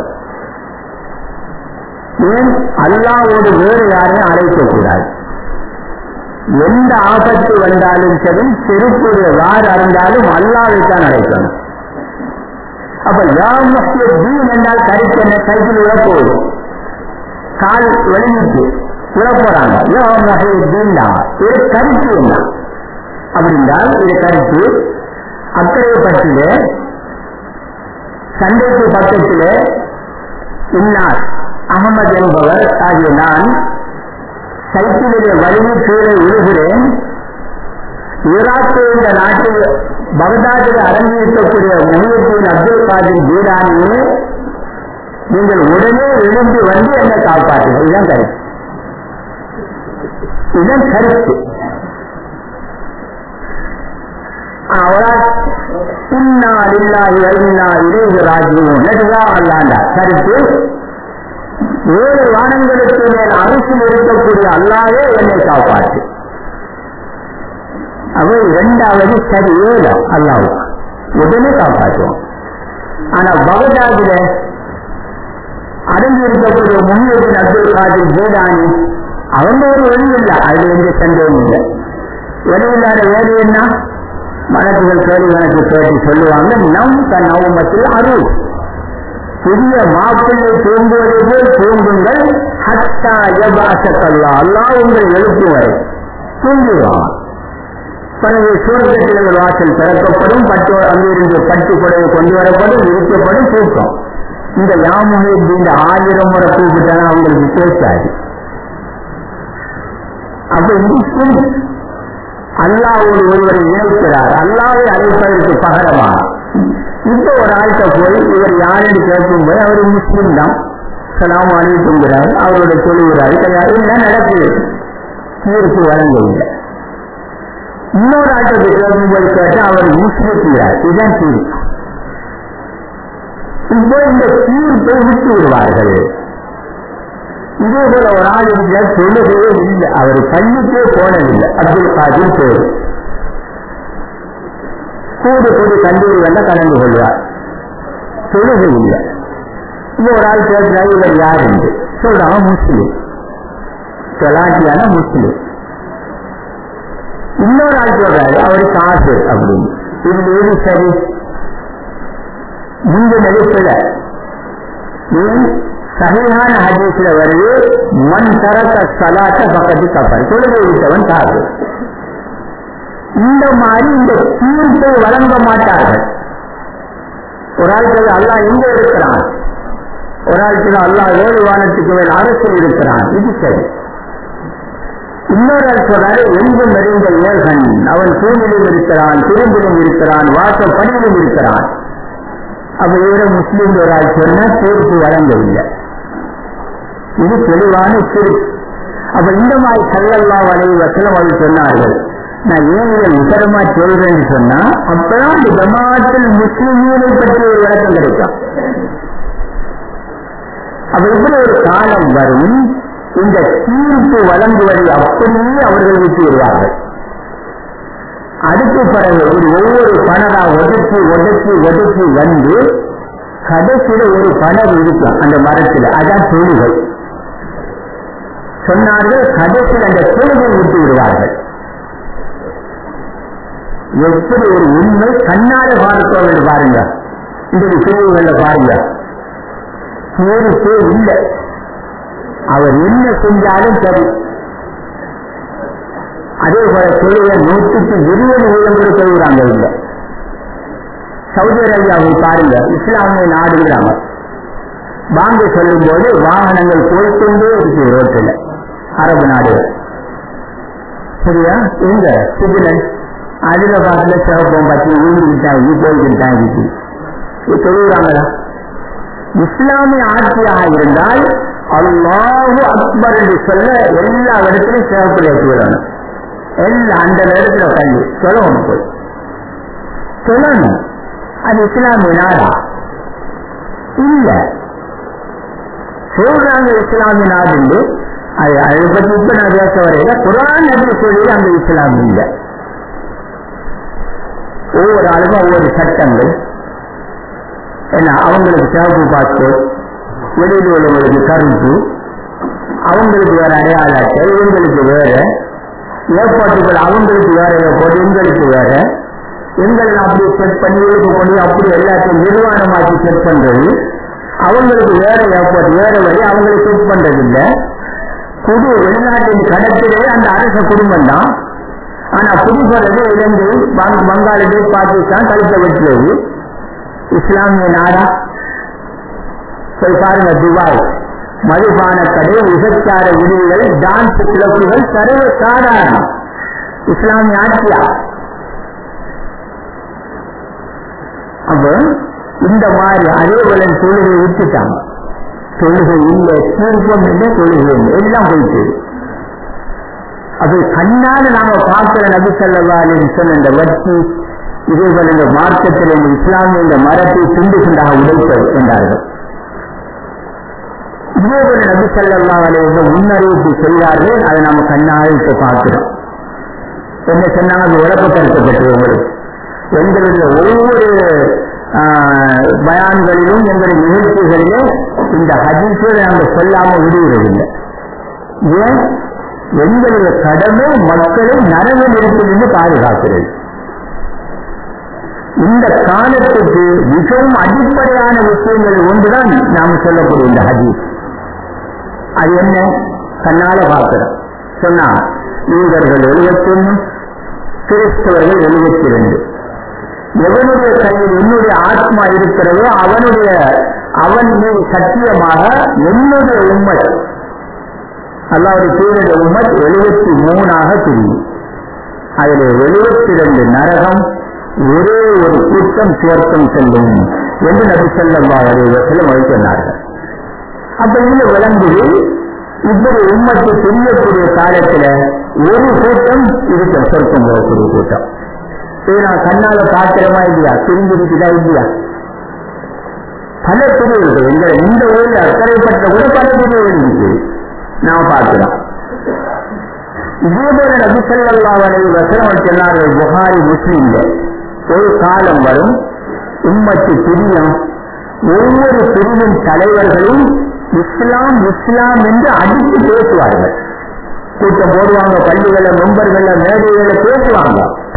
ஏன் அல்லாவோடு வேறு யாரையும் அழைக்கக்கூடாது எந்த ஆபத்து வந்தாலும் சரி செருப்புடைய வார் அறிந்தாலும் அல்லாவைத்தான் அழைக்கணும் அப்ப யார் மத்திய தீன் என்றால் கருத்து என்ன சைக்கிள் விழப்போகுது கால் வெளியிட்டு விழப்போறாங்க யார் மத்திய தீன் தான் இது கருத்து என்ன அப்படின்றால் இது கருத்து அக்கறை பற்றில சண்டைக்கு பக்கத்தில் இன்னார் அகமது என்பவர் ஆகிய நான் சைக்கிளுடைய வழியில் கீழே விழுகிறேன் ஈராக்கு என்ற நாட்டில் பகதாதில் அரங்கேற்றக்கூடிய முகத்தின் அப்துல் காதிர் ஜீரானியே நீங்கள் உடனே எழுந்து வந்து என்னை காப்பாற்றுங்கள் இதுதான் கருத்து இதன் கருத்து அவரால் இன்னா இல்லாஹி இன்னா இலேஹி ராஜிவும் நடுவா அல்லாண்டா கருத்து ஏழு வானங்களுக்கு மேல் அரசில் இருக்கக்கூடிய அல்லாவே என்னை காப்பாற்று அவ இரண்டாவது சரி ஏழு அல்லாவுக்கு உடனே காப்பாற்றுவோம் ஆனா பகதாதுல அடங்கி இருக்கக்கூடிய முன்னேற்றின் அப்துல் காதிர் ஜீதானி அவங்க ஒரு வழி இல்லை அதுல எந்த சந்தேகம் இல்லை வெளியில்லாத வேறு என்ன மனசுகள் கேள்வி கணக்கு கேட்டு சொல்லுவாங்க நம் தன் நவமத்தில் அருள் புதிய மாப்பிள்ளை தூங்குவதை போல் தூங்குங்கள் ஹத்தா யபாசக்கல்லா அல்லா உங்கள் எழுப்பு வரை தூங்குவான் பல சூழ்நிலைகள் வாசல் திறக்கப்படும் பட்டு அங்கிருந்து பட்டு புடவை கொண்டு வரப்படும் விரிக்கப்படும் தூக்கம் இந்த யாமுகை இந்த ஆயிரம் முறை கூப்பிட்டாலும் அவங்களுக்கு கேட்காது அப்ப இது சிறு அல்லாவோடு ஒருவரை இணைக்கிறார் அல்லாவை அழைப்பதற்கு பகரமா இப்ப ஒரு ஆள்கிட்ட போய் இவர் யாருன்னு கேட்கும்போது அவர் முஸ்லீம் தான் சலாம் அழைப்புங்கிறார் அவரோட சொல்லுகிறார் இதெல்லாம் நடக்குது தீர்ப்பு வழங்க இல்லை இன்னொரு ஆட்டத்தை கேட்கும்போது கேட்டு அவர் முஸ்லிக்கிறார் இதுதான் தீர்ப்பு இப்போ இந்த தீர்ப்பை விட்டு விடுவார்கள் இதே போல ஒரு ஆள் இருக்கிற தொழுகையே இல்லை அவர் பள்ளிக்கே போனதில்லை அப்துல் காதிர் பேர் கூடு கூடி கல்லூரி வந்த கலந்து கொள்வார் தொழுகை இல்லை இப்போ ஒரு ஆள் கேட்கிறார் இவர் யார் என்று சொல்றாங்க முஸ்லிம் சொலாட்டியான முஸ்லிம் இன்னொரு ஆள் சொல்றாரு அவரு காசு அப்படின்னு இது எது சரி முந்தினது பிழை ஏன் சகையான ஹதீஸ்ல வருது மண் தரக்க சலாத்த பக்கத்து கப்பல் தொழுகை விட்டவன் காசு இந்த மாதிரி இந்த தீர்ப்பை வழங்க மாட்டார்கள் ஒரு ஆளுக்கு அல்லா எங்க இருக்கிறான் ஒரு ஆளுக்கு அல்லா ஏழு வானத்துக்கு மேல் அரசு இருக்கிறான் இது சரி இன்னொரு ஆள் சொல்றாரு எங்கும் நிறைந்த ஏகன் அவன் தூணிலும் இருக்கிறான் திரும்பிலும் இருக்கிறான் வாசல் படியிலும் இருக்கிறான் அப்ப இவரை முஸ்லீம் ஒரு ஆள் சொன்னா தீர்ப்பு வழங்கவில்லை இது தெளிவான சிறு அப்ப இந்த மாதிரி கல்லல்லா வரை வசலம் அவர் சொன்னார்கள் நான் ஏன் இதை விசரமா சொல்றேன்னு சொன்னா அப்பதான் இந்த ஜமாத்தில் முஸ்லிம்களை பற்றி ஒரு விளக்கம் கிடைக்கும் அப்ப இப்படி ஒரு காலம் வரும் இந்த தீர்ப்பு வழங்குவதை அப்படியே அவர்கள் விட்டு விடுவார்கள் அடுத்த பிறகு இப்படி ஒவ்வொரு பணரா ஒதுக்கி ஒதுக்கி ஒதுக்கி வந்து கடைசியில ஒரு பணம் இருக்கும் அந்த மரத்தில் அதான் தொழுகை சொன்னார்கள் கடைசியில் அந்த தொழுகை விட்டு விடுவார்கள் எப்படி ஒரு உண்மை கண்ணால பார்க்கணும் பாருங்க இந்த பிரிவுகள்ல பாருங்க தீர்ப்பே இல்லை அவர் என்ன செஞ்சாலும் சரி அதே போல தொழிலை நூற்றுக்கு இருபது வீதங்கள் சொல்கிறாங்க இல்ல சவுதி அரேபியாவை பாருங்க இஸ்லாமிய நாடுகிறாங்க பாங்கு சொல்லும் போது வாகனங்கள் போய்கொண்டே இருக்கு ரோட்டில் அரபு நாடுகள் சரியா எங்க சிக்னல் அதுல பார்த்துல சிவப்பம் பத்தி ஊழிக்கிட்டாங்க போய்கிட்டாங்க இருக்கு சொல்லுறாங்களா இஸ்லாமிய ஆட்சியாக இருந்தால் அல்லாஹு அக்பர் என்று சொல்ல எல்லா இடத்திலும் சிவப்பு ஏற்றி விடணும் எல்லா அந்த இடத்துல கல்வி சொல்லணும் போய் சொல்லணும் அது இஸ்லாமிய நாடா இல்ல சொல்றாங்க இஸ்லாமிய நாடு அது அதை பத்தி இப்ப நான் பேச வரையில குரான் நபி சொல்லி அந்த இஸ்லாம் இல்லை ஒவ்வொரு ஆளுக்கும் ஒவ்வொரு சட்டங்கள் என்ன அவங்களுக்கு சிவப்பு பாஸ்போர்ட் வெளியில் உள்ளவங்களுக்கு கருப்பு அவங்களுக்கு வேற அடையாள அட்டை இவங்களுக்கு வேற ஏற்பாட்டுகள் அவங்களுக்கு வேற ஏற்பாடு எங்களுக்கு வேற எங்களை அப்படி செட் பண்ணி இழுக்க பண்ணி அப்படி எல்லாத்தையும் நிர்வாணமாக்கி செட் பண்றது அவங்களுக்கு வேற ஏற்பாடு வேற வழி அவங்களை செட் பண்றது இல்ல குடு வெளிநாட்டின் கடத்திலே அந்த அரச குடும்பம் தான் ஆனா குடிபடுறது இலங்கை பங்களாதேஷ் பாகிஸ்தான் கழுத்தை வெட்டுவது இஸ்லாமிய நாடா போய் பாருங்க துபாய் மதுபான கடை விபச்சார விடுதிகள் டான்ஸ் கிளப்புகள் சர்வ சாதாரணம் இஸ்லாமிய ஆட்சியா அப்ப இந்த மாதிரி அதே போல தொழுகை விட்டுட்டாங்க தொழுகை இல்லை தீர்ப்பம் இல்லை தொழுகை இல்லை எல்லாம் போயிட்டு அது கண்ணால நாம பார்க்கிற நபி சொல்லவாலின்னு சொன்ன இந்த வட்டி இதே போல இந்த மார்க்கத்தில் இந்த இஸ்லாமிய இந்த மரத்தை துண்டு துண்டாக உடைப்பது என்றார்கள் இதே போல நபி சொல்லா வலைய முன்னறிவிப்பு செய்தார்கள் அதை நாம கண்ணால் இப்ப பார்க்கிறோம் என்ன சொன்னாங்க அது விளக்கப்படுத்தப்பட்டது உங்களுக்கு எங்களுடைய ஒவ்வொரு பயான்களிலும் எங்களுடைய நிகழ்ச்சிகளிலும் இந்த ஹதீஸை நாங்கள் சொல்லாம விடுவதில்லை ஏன் எங்களுடைய கடமை மக்களை நரக நெருப்பிலிருந்து பாதுகாக்கிறது இந்த காலத்துக்கு மிகவும் அடிப்படையான விஷயங்கள் ஒன்றுதான் நாம் சொல்லக்கூடிய இந்த ஹதீஸ் அது என்ன கண்ணால பார்க்கிறோம் சொன்னா யூதர்கள் எழுபத்தி ஒன்று கிறிஸ்தவர்கள் எழுபத்தி ரெண்டு எவனுடைய கையில் என்னுடைய ஆத்மா இருக்கிறதோ அவனுடைய அவன் மீது சத்தியமாக என்னுடைய உம்மத் அல்லாவுடைய தூதருடைய உம்மத் எழுபத்தி மூணாக பிரியும் அதில் எழுபத்தி ரெண்டு நரகம் ஒரே ஒரு கூட்டம் சுவர்க்கம் செல்லும் என்று நபி சொல்லா வரைவசிலும் அவர் சொன்னார்கள் அப்ப இங்க விளங்குது இப்படி உம்மத்து தெரியக்கூடிய காலத்துல ஒரு கூட்டம் இருக்கும் சொர்க்கம் போகக்கூடிய கூட்டம் இது நான் கண்ணால பாத்திரமா இல்லையா தெரிஞ்சிருக்குதா இல்லையா பல பிரிவுகள் எங்களை இந்த ஊரில் அக்கறைப்பட்ட கூட பல பிரிவுகள் இருக்கு நாம் பார்க்கிறோம் இதே போல நபிசல்லா வரை வசனம் சொன்னார்கள் புகாரி முஸ்லீம்ல ஒரு காலம் வரும் உம்மத்து பிரியம் ஒவ்வொரு பிரிவின் தலைவர்களும் இஸ்லாம் இஸ்லாம் என்று அடித்து பேசுவார்கள் கூட்டம் போடுவாங்க பள்ளிகள மெம்பர்கள மேடைகள பேசுவாங்க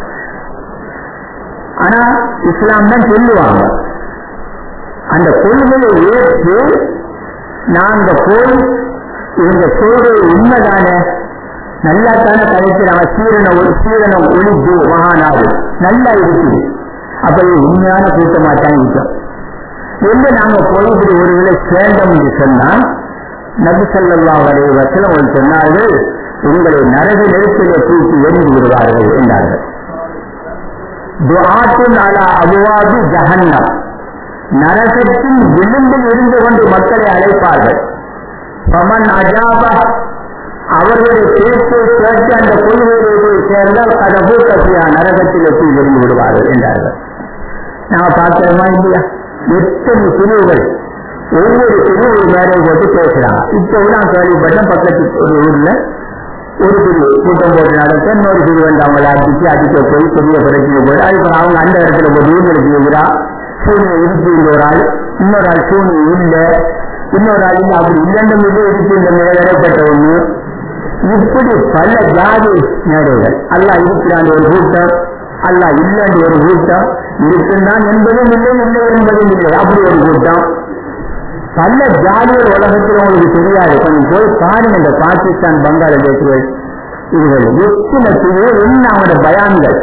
ஆனா இஸ்லாம் தான் சொல்லுவாங்க அந்த கொள்கையை ஏற்று நாங்க போய் இவங்க சொல்றது உண்மைதானே நல்லா தானே கழிக்கிறாங்க சீரண ஒரு சீரணம் ஒழிப்பு மகாநாடு நல்லா இருக்குது அப்ப இது உண்மையான கூட்டமா தான் இருக்கும் எங்க நாங்க போய் இப்படி ஒரு விலை சேர்ந்தோம் என்று சொன்னா நபி சொல்லா வரைய வசனம் சொன்னார்கள் உங்களை நரக நெருப்பிலே தூக்கி எரிந்து விடுவார்கள் என்றார்கள் துஆத்துன் அலா அபுவாபி ஜஹன்னம் நரகத்தின் விளிம்பில் இருந்து கொண்டு மக்களை அழைப்பார்கள் பமன் அஜாப அவர்களுடைய பேச்சை கேட்டு அந்த கொள்கையை போய் சேர்ந்தால் கதவு கசியா நரகத்தில் எப்படி இருந்து விடுவார்கள் என்றார்கள் நான் பார்க்கிறோமா இல்லையா எத்தனை பிரிவுகள் ஒவ்வொரு பிரிவு மேலே போட்டு பேசுறாங்க இப்ப நான் கேள்விப்பட்ட பக்கத்து ஒரு ஊர்ல ஒரு பிரிவு கூட்டம் போட்டு நடத்த இன்னொரு பிரிவு வந்து அவங்களை அடிச்சு அடிக்க போய் பெரிய பிரச்சனை போய் அதுக்கு அவங்க அந்த இடத்துல போய் ஊர்களுக்கு இருக்கிறா சூனியை இருக்கு ஒரு ஆள் இன்னொரு ஆள் சூனி இல்ல இன்னொரு ஆள் இல்ல அப்படி இல்லைன்னு மீது இருக்கு இந்த நிலைப்பட்ட ஒண்ணு இப்படி பல ஜாதி மேடைகள் அல்ல இருக்கிறான் ஒரு கூட்டம் அல்ல இல்லைன்னு ஒரு கூட்டம் இருக்குந்தான் என்பதும் இல்லை இல்லை என்பதும் இல்லை அப்படி ஒரு கூட்டம் பல ஜாதிகள் உலகத்தில் உங்களுக்கு தெரியாது கொஞ்சம் போய் பாருங்க இந்த பாகிஸ்தான் பங்களாதேஷ்கள் இதுகள் எத்தனை பிரிவு என்ன அவங்களோட பயான்கள்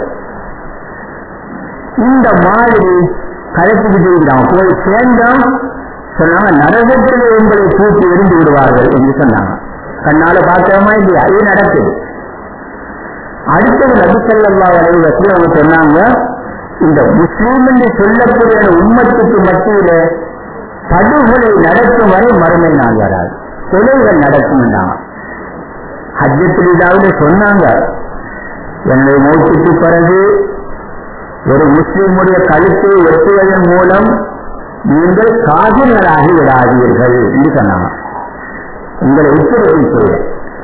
இந்த மாதிரி கலைச்சுக்கிட்டு இருந்தான் போய் சேர்ந்தோம் சொன்னாங்க நரகத்திலே உங்களை தூக்கி எரிந்து விடுவார்கள் என்று சொன்னாங்க கண்ணால பார்க்கிறோமா இல்லையா இது நடக்குது அடுத்தது நபிசல்லா வரைவத்தில் அவங்க சொன்னாங்க இந்த முஸ்லீம் என்று சொல்லக்கூடிய உம்மத்துக்கு மத்தியில படுகொலை நடக்கும் வரை மறுமை நாள் வராது கொலைகள் நடக்கும் ஹஜ்ஜத்தில் இதாவது சொன்னாங்க என்னுடைய மௌத்துக்கு பிறகு ஒரு முஸ்லீமுடைய கழுத்தை வெட்டுவதன் மூலம் நீங்கள் காதலராகி விடாதீர்கள் என்று சொன்னாங்க உங்களை உத்தரவு செய்ய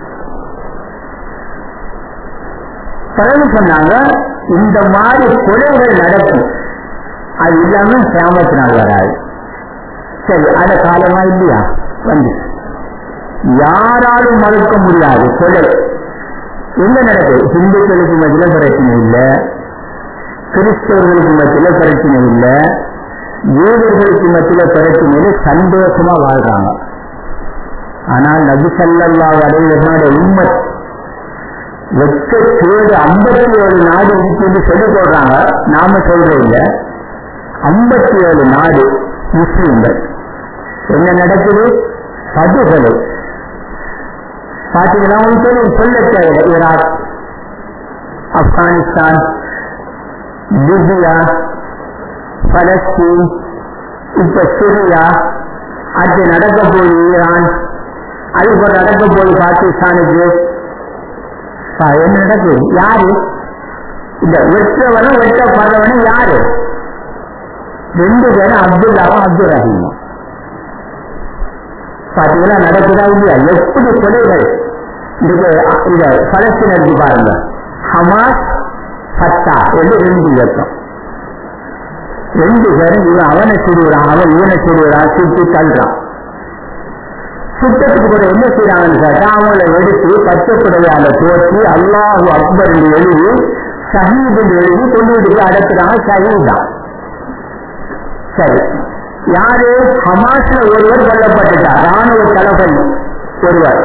பிறகு சொன்னாங்க இந்த மாதிரி கொலைகள் நடக்கும் அது இல்லாம சேமத்து நாள் வராது சரி அத காலமா இல்லையா வந்து யாராலும் மறுக்க முடியாது கொலை எங்க நடக்குது இந்துக்களுக்கு மத்தியில பிரச்சனை இல்லை கிறிஸ்தவர்களுக்கு மத்தியில பிரச்சனை இல்லை யூதர்களுக்கு மத்தியில பிரச்சனை இல்லை சந்தோஷமா வாழ்றாங்க ஆனால் நபி சல்லா அடைவதோட உண்மை வெட்ட கேடு ஐம்பத்தி ஏழு நாடு இருக்குன்னு சொல்லி போடுறாங்க நாம சொல்றோம் இல்ல ஐம்பத்தி ஏழு நாடு முஸ்லிம்கள் என்ன நடக்குது படுகொலை பாத்தீங்கன்னா உங்களுக்கு சொல்ல தேவை ஈராக் ஆப்கானிஸ்தான் லிபியா பலஸ்தீன் இப்ப சிரியா அடுத்து நடக்க போய் ஈரான் அது இப்ப நடக்க போய் பாகிஸ்தானுக்கு என்ன நடக்குது யாரு இந்த வெற்றவனும் வெட்டப்படுறவனும் யாரு ரெண்டு பேரும் அப்துல்லாவும் அப்துல் ரஹீமும் பாத்தீங்களா நடக்குதா இல்லையா எப்படி கொலைகள் இந்த பலஸ்தீனருக்கு பாருங்க ஹமாஸ் பத்தா என்று ரெண்டு இயக்கம் ரெண்டு பேரும் இவன் அவனை சுடுகிறான் அவன் இவனை சுடுகிறான் சுட்டு தள்ளுறான் சுத்தத்துக்கு கூட என்ன செய்யறாங்கன்னு கேட்டா அவங்கள எடுத்து பச்சை புடவையால போட்டு அல்லாஹு அக்பர் எழுதி ஷஹீது எழுதி கொண்டு வீட்டுக்கு அடக்குறாங்க ஷஹீத் தான் சரி யாரு ஹமாஸ்ல ஒருவர் கொல்லப்பட்டுட்டார் ராணுவ தளபதி ஒருவர்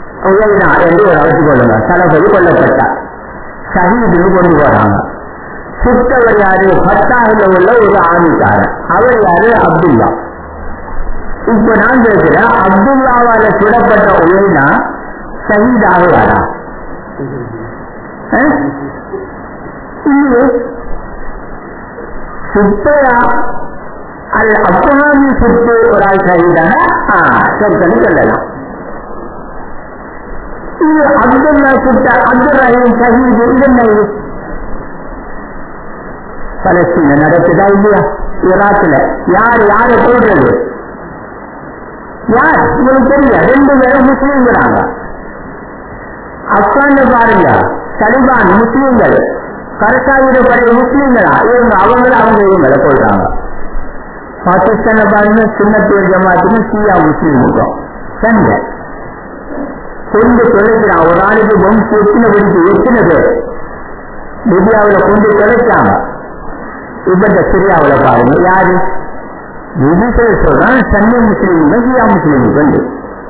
உதவினா என்று ஒரு அழைத்து கொள்ளுங்க தளபதி கொல்லப்பட்டார் ஷஹீதுன்னு கொண்டு போறாங்க சுட்டவர் யாரு பத்தாகில உள்ள ஒரு ஆமிக்காரர் அவர் யாரு அப்துல்லா இப்ப நான் கேட்கிறேன் அப்துல்லாவால சுடப்பட்ட உயிரினா ஷஹீத் ஆகுவாரா அஹ்? இல்லையே சுத்தையா அது அப்துல்லாமி சுட்டு ஒரு ஆள் ஷஹீதான சொற்கன்னு சொல்லலாம் இது அப்துல்லா சுட்ட அப்துல் ரஹீம் ஷஹீது இது என்ன இது பலஸ்தீன நடக்குதா இல்லையா ஈராக்ல யார் யாரை போடுறது யார் உங்களுக்கு தெரியல ரெண்டு பேரும் முஸ்லீம்கிறாங்க ஆப்கான்ல பாருங்க தலிபான் முஸ்லீம்கள் கரசாயுத படை முஸ்லீம்களா இவங்க அவங்கள அவங்க இவங்களை கொள்றாங்க பாகிஸ்தான்ல பாருங்க சுண்ணத்தூர் ஜமாத்துக்கும் ஷியா முஸ்லீமுக்கும் சண்டை கொண்டு தொலைக்கிறான் ஒரு ஆளுக்கு பொம்ஸ் எத்தனை பிடிச்சு எத்தனை பேர் லிபியாவில் கொண்டு தொலைச்சாங்க இப்ப இந்த சிரியாவில் பாருங்க யாரு விதிசல் சொல்றான் சன்னி முஸ்லீமுக்கும் ஷியா முஸ்லீமுக்கு வந்து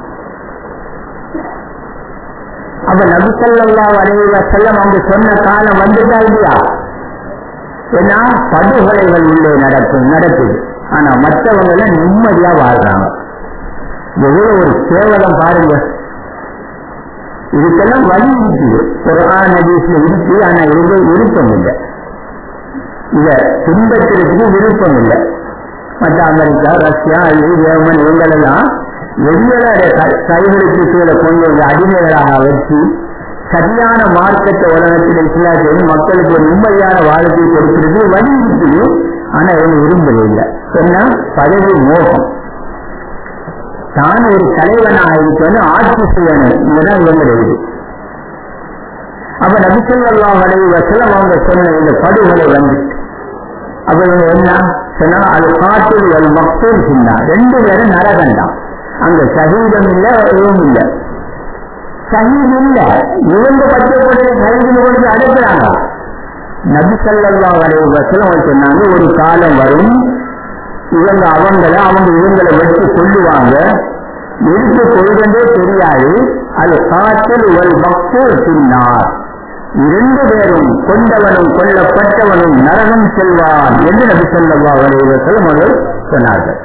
அப்ப நபிசல்லா வரைவ செல்லம் அவங்க சொன்ன காலம் வந்துட்டா இல்லையா ஏன்னா படுகொலைகள் உள்ளே நடக்கும் நடக்குது ஆனா மற்றவங்க எல்லாம் நிம்மதியா வாழ்றாங்க எவ்வளவு ஒரு கேவலம் பாருங்க இதுக்கெல்லாம் வழி இருக்குது குரான் ஹதீஸ்ல இருக்கு ஆனா இது விருப்பம் இல்லை இத பின்பற்றுறதுக்கு விருப்பம் இல்லை மற்ற அமெரிக்கா ரஷ்யா இது ஜெர்மன் இவங்களெல்லாம் வெளியில கைகளுக்கு கீழே கொண்டு வந்து அடிமைகளாக வச்சு சரியான மார்க்கத்தை உலகத்தில் இஸ்லாத்தை மக்களுக்கு ஒரு நிம்மதியான வாழ்க்கை கொடுக்கிறது வழி இருக்குது ஆனா இவங்க விரும்புறதில்லை ஏன்னா பதவி மோகம் தான் ஒரு தலைவனாக இருக்கணும் ஆட்சி செய்யணும் இதுதான் இவங்களுடைய அப்ப நபிசல்லா வலைவ செல்லம் அவங்க சொன்ன இந்த படுகொலை வந்து அப்ப இவங்க என்ன சொன்னா அது காட்டில் ஒரு மக்கள் சொன்னா ரெண்டு பேரும் நரகண்டாம் அங்க சகீதம் இல்ல எதுவும் இல்ல சகீத் இல்ல இவங்க பச்சைப்படைய சகீதம் கொடுத்து அடைக்கிறாங்க நபிசல்லா வலைவ செல்லம் சொன்னாங்க ஒரு காலம் வரும் இவங்க அவங்கள அவங்க இவங்களை வச்சு கொள்ளுவாங்க எடுத்து கொள்கண்டே தெரியாது அது காற்றில் ஒரு பக்தர் பின்னார் இரண்டு பேரும் கொண்டவனும் கொல்லப்பட்டவனும் நரகம் செல்வான் என்று நபி சொல்லவா வரைவர்கள் அவர்கள் சொன்னார்கள்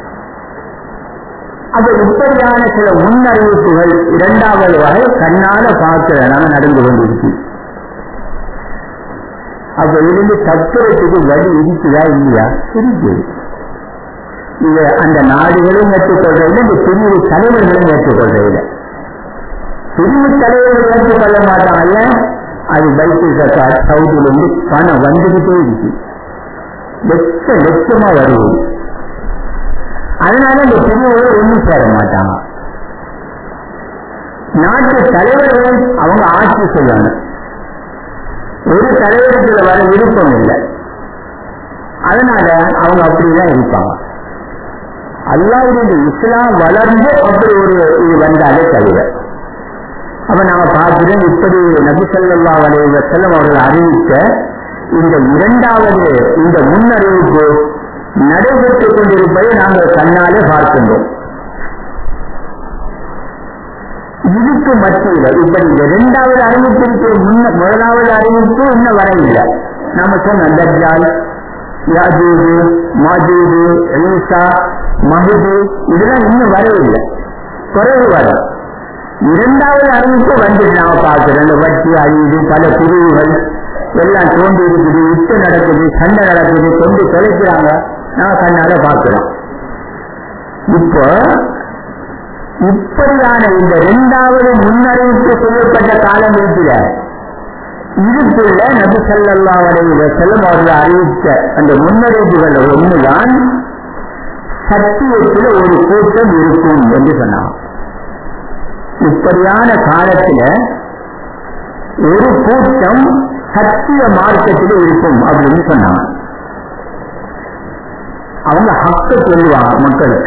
அப்ப இப்படியான சில முன்னறிவிப்புகள் இரண்டாவது வகை கண்ணால பார்க்கிறனால நடந்து கொண்டிருக்கு அப்ப இருந்து தத்துவத்துக்கு வழி இருக்குதா இல்லையா இருக்குது இது அந்த நாடுகளும் ஏற்றுக்கொள்றதில்லை இந்த பிரிவு தலைவர்களும் ஏற்றுக்கொள்றதில்லை பிரிவு தலைவர்கள் ஏற்றுக்கொள்ள மாட்டாங்க அது பைக்கு சர்க்கார் சவுதியில இருந்து பணம் வந்துகிட்டே இருக்கு லட்ச லட்சமா வருது அதனால இந்த பிரிவுகள் ஒன்றும் சேர மாட்டாங்க நாட்டு தலைவர்கள் அவங்க ஆட்சி செய்யணும் ஒரு தலைவருக்கு வர விருப்பம் இல்லை அதனால அவங்க அப்படிதான் இருப்பாங்க அல்லாவுடைய இஸ்லாம் வளர்ந்து அப்படி ஒரு இது வந்தாலே தவிர அப்ப நாம பார்க்கிறோம் இப்படி நபிசல்லா வலைவ செல்லம் அவர்கள் அறிவித்த இந்த இரண்டாவது இந்த முன்னறிவிப்பு நடைபெற்றுக் கொண்டிருப்பதை நாங்கள் கண்ணாலே பார்க்கின்றோம் இதுக்கு மத்தியில இப்படி இந்த இரண்டாவது அறிவிப்பிற்கு முன்ன முதலாவது அறிவிப்பு இன்னும் வரையில்லை நாம சொன்ன தஜ்ஜால் யாஜூது மாஜூது ஈசா மகுது இதெல்லாம் இன்னும் வரவில்லை குறைவு வரும் இரண்டாவது அறிவிப்பு வந்து நாம பார்க்கிறோம் இந்த வட்டி அழிவு பல பிரிவுகள் எல்லாம் தோண்டி இருக்குது யுத்தம் நடக்குது சண்டை நடக்குது கொண்டு தொலைக்கிறாங்க நாம கண்ணால பார்க்கிறோம் இப்போ இப்படியான இந்த இரண்டாவது முன்னறிவிப்பு செய்யப்பட்ட காலம் இருக்கிற இதுக்குள்ள நபி சல்லா வரையில செல்லும் அவர்கள் அறிவித்த அந்த முன்னறிவிப்புகள் ஒண்ணுதான் சத்தியத்தில் ஒரு கூட்டம் இருக்கும் என்று சொன்னாங்க இப்படியான காலத்துல ஒரு கூட்டம் சத்திய மார்க்கத்தில் இருக்கும் அப்படின்னு சொன்னாங்க அவங்க ஹக்க சொல்லுவாங்க மக்களுக்கு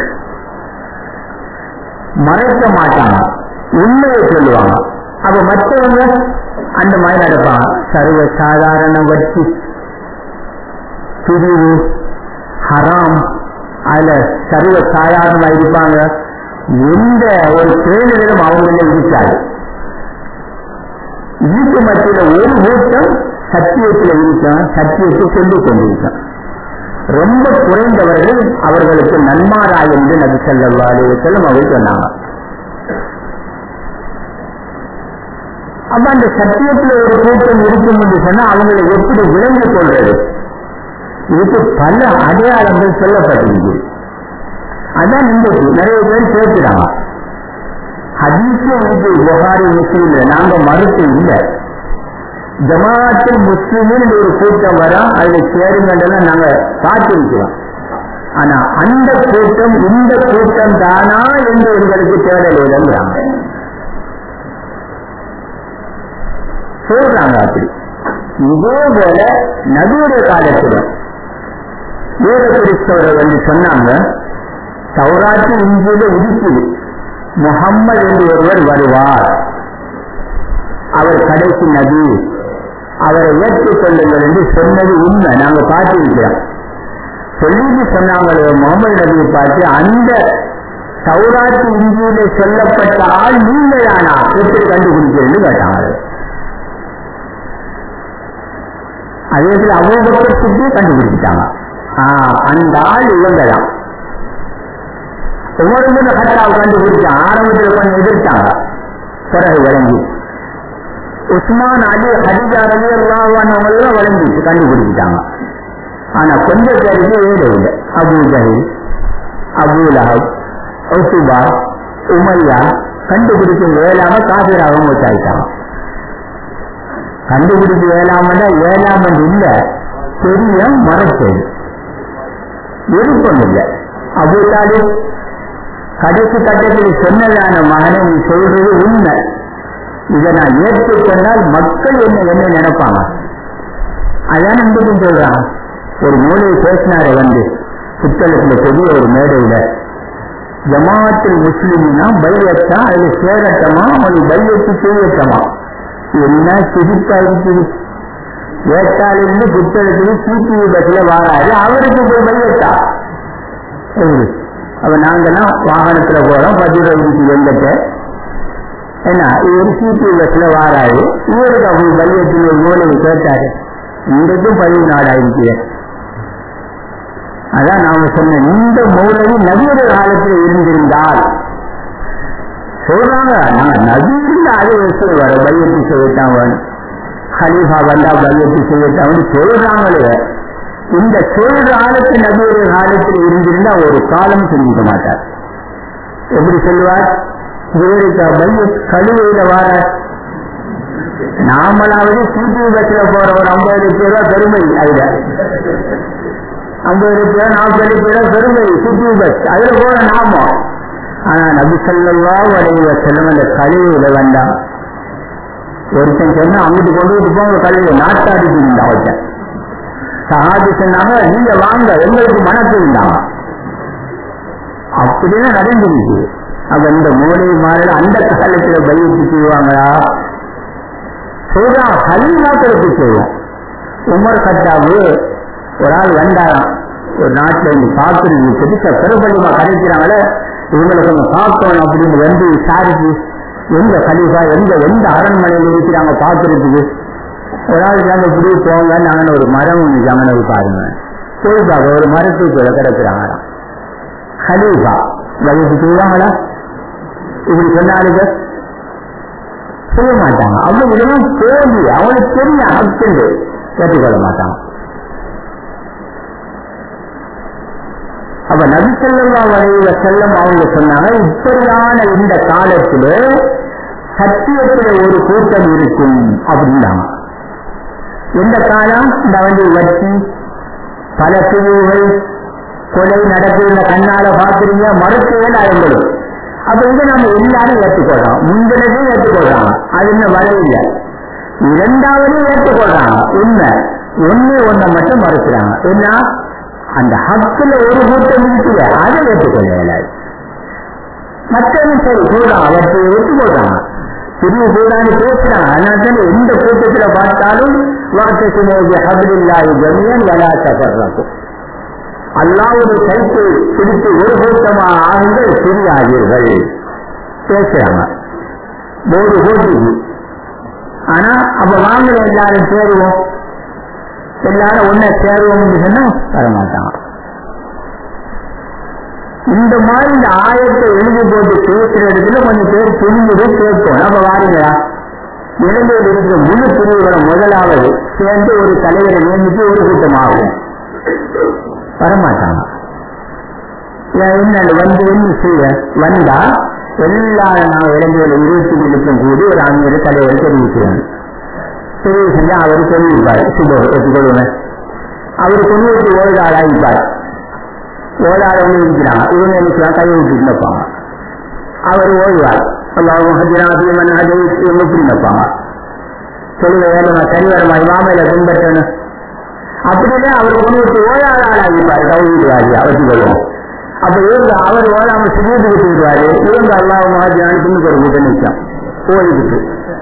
மறைக்க மாட்டாங்க உண்மையை சொல்லுவாங்க அப்ப மற்றவங்க அந்த மாதிரி நடப்பாங்க சர்வ சாதாரண வட்டி பிரிவு ஹராம் அதுல சர்வ சாதாரணமா இருப்பாங்க எந்த ஒரு பேரிடரும் அவங்கள இருக்காது இதுக்கு மத்தியில ஒரு கூட்டம் சத்தியத்தில் இருக்கான் சத்தியத்தை சொல்லிக் கொண்டிருக்கான் ரொம்ப குறைந்தவர்கள் அவர்களுக்கு நன்மாராய் என்று நபி சொல்லா அலுவலம் அவர் சொன்னாங்க அப்ப அந்த சத்தியத்துல ஒரு கூட்டம் இருக்கும் என்று சொன்னா அவங்களை எப்படி விளங்கிக் கொள்றது இதுக்கு பல அடையாளங்கள் சொல்லப்பட்டிருக்கு அதான் இன்றைக்கு நிறைய பேர் கேட்கிறாங்க ஹதீஸே இது புகாரி முஸ்லீம்ல நாங்க மறுத்து இல்லை ஜமாத்தில் முஸ்லிமில் ஒரு கூட்டம் வர அதுல சேருங்கன்றத நாங்க பார்த்திருக்கிறோம் ஆனா அந்த கூட்டம் இந்த கூட்டம் தானா என்று எங்களுக்கு தேடல் இல்லைங்கிறாங்க சொல்றாங்க அப்படி இதே போல நவீன காலத்துல வேத கிறிஸ்தவர்கள் வந்து சொன்னாங்க சௌராட்சி இந்தியில இருக்குது முகம்மது என்று ஒருவர் வருவார் அவர் கடைசி நபி அவரை ஏற்றுக் கொள்ளுங்கள் என்று சொன்னது உண்மை நாங்க பார்த்திருக்கிறோம் சொல்லிட்டு சொன்னாங்களே முகமது நபியை பார்த்து அந்த சௌராட்சி இந்தியில சொல்லப்பட்ட ஆள் நீங்களானா எப்படி கண்டுபிடிக்கிறேன்னு கேட்டாங்க அதே போல அவ்வளவு கண்டுபிடிச்சிட்டாங்க அந்த ஆள் இவங்கதான் ஒவ்வொரு முறை கட்டாவை கண்டுபிடிச்சான் ஆரம்பத்தில் கொஞ்சம் எதிர்த்தாங்க பிறகு விளங்கி உஸ்மான் அலி ஹதிஜா ரவி அல்லாவானவங்களாம் விளங்கிச்சு கண்டுபிடிச்சிட்டாங்க ஆனா கொஞ்சம் பேருக்கு ஏழு இல்லை அபு ஜஹில் அபு லஹப் ஒசுபா உமையா கண்டுபிடிக்க வேளாம காபிராக மூச்சாயிட்டாங்க கண்டுபிடிக்க வேளாமன்னா ஏழாமன் இல்ல பெரிய மரச்செடி விருப்பம் இல்லை அபு தாலிப் கடைசி கட்டத்தில் சொன்னதான மகனை நீ சொல்றது உண்மை இதை நான் ஏற்றுக்கொண்டால் மக்கள் என்ன என்ன நினைப்பாங்க அதான் இன்றைக்கும் சொல்றாங்க ஒரு மூலையை பேசினாரு வந்து புத்தகத்துல பெரிய ஒரு மேடையில ஜமாத்தில் முஸ்லிம்னா பையத்தா அதுல சேரட்டமா அவனுக்கு பையத்து செய்யட்டமா என்ன சிரிப்பா இருக்குது ஏற்காலிருந்து புத்தகத்துக்கு சிபிஐ பஸ்ல வாராரு அவருக்கு போய் பையத்தா அப்ப நாங்கெல்லாம் வாகனத்துல போறோம் பத்து ரூபாய்க்கு வந்துட்டு என்ன இவர் சிபி பஸ்ல வாராரு இவருக்கு அப்படி பையத்தில் ஒரு மூலையை கேட்டாரு இன்றைக்கும் பதிவு நாடாயிருக்கு அதான் நாம சொன்ன இந்த மூலையை நவீன காலத்தில் இருந்திருந்தால் சொல்றாங்க நான் நவீன அதே விஷயம் வர பையத்து செய்யத்தான் வேணும் ஹலீஃபா வந்தா பையத்து செய்யத்தான் சொல்றாங்களே இந்த சொல்ற ஆளுக்கு நபியுடைய காலத்தில் இருந்திருந்தா ஒரு காலம் செஞ்சுக்க மாட்டார் எப்படி சொல்லுவார் இவருக்கு பைய கழுவையில வார நாமளாவது சிபி பஸ்ல போற ஒரு ஐம்பது லட்சம் ரூபாய் பெருமை அதுல ஐம்பது லட்சம் நாற்பது லட்சம் ரூபாய் பெருமை சிபி பஸ் அதுல போற நாம ஆனா நபி சொல்லா வரைவ செல்லும் அந்த கழிவுல வேண்டாம் ஒருத்தன் சொன்னா அங்கிட்டு கொண்டு விட்டு போங்க கழிவு நாட்டாடிக்கு இருந்தா ஒருத்தன் சகாஜி சொன்னாங்க நீங்க வாங்க எங்களுக்கு மனசு இருந்தாங்க அப்படிதான் நடந்துருக்கு அப்ப இந்த மூளை மாறல அந்த காலத்துல பயிற்சி செய்வாங்களா சொல்றான் ஹலீமாக்களுக்கு செய்வோம் உமர் கட்டாவு ஒரு ஆள் வந்தாராம் ஒரு நாட்டுல இருந்து பார்க்கறது பெருசா பெருபலிமா கரைக்கிறாங்களே இவங்களை கொஞ்சம் பார்க்கணும் அப்படின்னு வந்து விசாரிச்சு எந்த கலிஃபா எந்த எந்த அரண்மனையில் இருக்கிறாங்க பார்க்கறதுக்கு ஒரு ஆள் நாங்க இப்படி போங்க நாங்க ஒரு மரம் ஒன்று ஜமனது பாருங்க போய் பார்க்க ஒரு மரத்துக்கு கிடக்குறாங்களாம் ஹலீஃபா வயசு செய்வாங்களா இப்படி சொன்னாலுங்க செய்ய மாட்டாங்க அவங்க இதெல்லாம் தோல்வி அவனுக்கு தெரிய ஹக்குண்டு ஏற்றுக்கொள்ள மாட்டாங்க அப்ப நபிசல்லா வரையில செல்லம் அவங்க சொன்னாங்க இப்படியான இந்த காலத்திலே சத்தியத்திலே ஒரு கூட்டம் இருக்கும் அப்படின்னாங்க எந்த காலம் இந்த வண்டி வட்டி பல பிரிவுகள் கொலை நடக்குதுல கண்ணால பாக்குறீங்க மறுக்கையில் அடங்கலும் அப்ப இதை நம்ம எல்லாரும் ஏற்றுக்கொள்றோம் முந்தினதையும் ஏற்றுக்கொள்றாங்க அது இன்னும் வரவில்லை இரண்டாவதையும் ஏற்றுக்கொள்றாங்க உண்மை ஒண்ணு ஒன்றை மட்டும் மறுக்கிறாங்க என்ன அந்த ஹக்குல ஒரு கூட்டம் இருக்குது அதை ஏற்றுக்கொள்ள இயலாது மற்றவங்க சரி சொல்றாங்க அவற்றை ஏற்றுக்கொள்றாங்க பிரிவு கூடாது பேசுறாங்க அதனால தானே எந்த கூட்டத்துல பார்த்தாலும் வார்த்தை ஹபில்லாஹி ஜமியன் வலா தகர்றக்கும் அல்லாவுடைய கைக்கு பிடித்து ஒரு கூட்டமாக ஆகுங்கள் பிரியாதீர்கள் பேசுறாங்க போது போட்டி ஆனா அப்ப வாங்கல எல்லாரும் சேருவோம் எல்லாரும் ஒன்ன சேருவோம்னு சொன்னா வரமாட்டான் இந்த மாதிரி இந்த ஆயத்தை எழுதி போட்டு பேசுற இடத்துல கொஞ்சம் பேர் துணிஞ்சு கேட்கும் நம்ம வாருங்களா இலங்கையில் இருக்கிற முழு பிரிவுகளை முதலாவது சேர்ந்து ஒரு தலைவரை நியமித்து ஒரு கூட்டமாகும் வரமாட்டாங்க என்ன வந்து என்ன செய்ய வந்தா எல்லாரும் நான் இலங்கையில இருபத்தி லட்சம் கூடி ஒரு அஞ்சு தலைவர் தெரிவிக்கிறேன் தெரிவு செஞ்சா அவர் தெரிவிப்பார் சுப ஒத்துக்கொள்வேன் அவர் தொண்ணூற்றி ஏழு ஆளாயிருப்பார் ஓடாதவங்க இருக்கிறாங்க இவங்க நினைக்கலாம் கை விட்டு நிற்பாங்க அவர் ஓடுவார் எல்லாரும் ஹஜிராபியமன் ஹஜித் இவங்க இப்படி நிற்பாங்க சொல்லுங்க வேணுமா சரி வருமா இமாமையில பின்பற்றணும் அப்படின்னா அவர் தொண்ணூற்றி ஓடாத ஆளாகிப்பார் கவுவாரி அவருக்கு கொள்வோம் அப்ப இவங்க அவர் ஓடாம சுஜூத்துக்கு போயிடுவாரு இவங்க அல்லாஹ் மகாஜிரான்னு பின்னுக்கு ஒரு கூட்டம் நிற்கும் ஓடிக்கிட்டு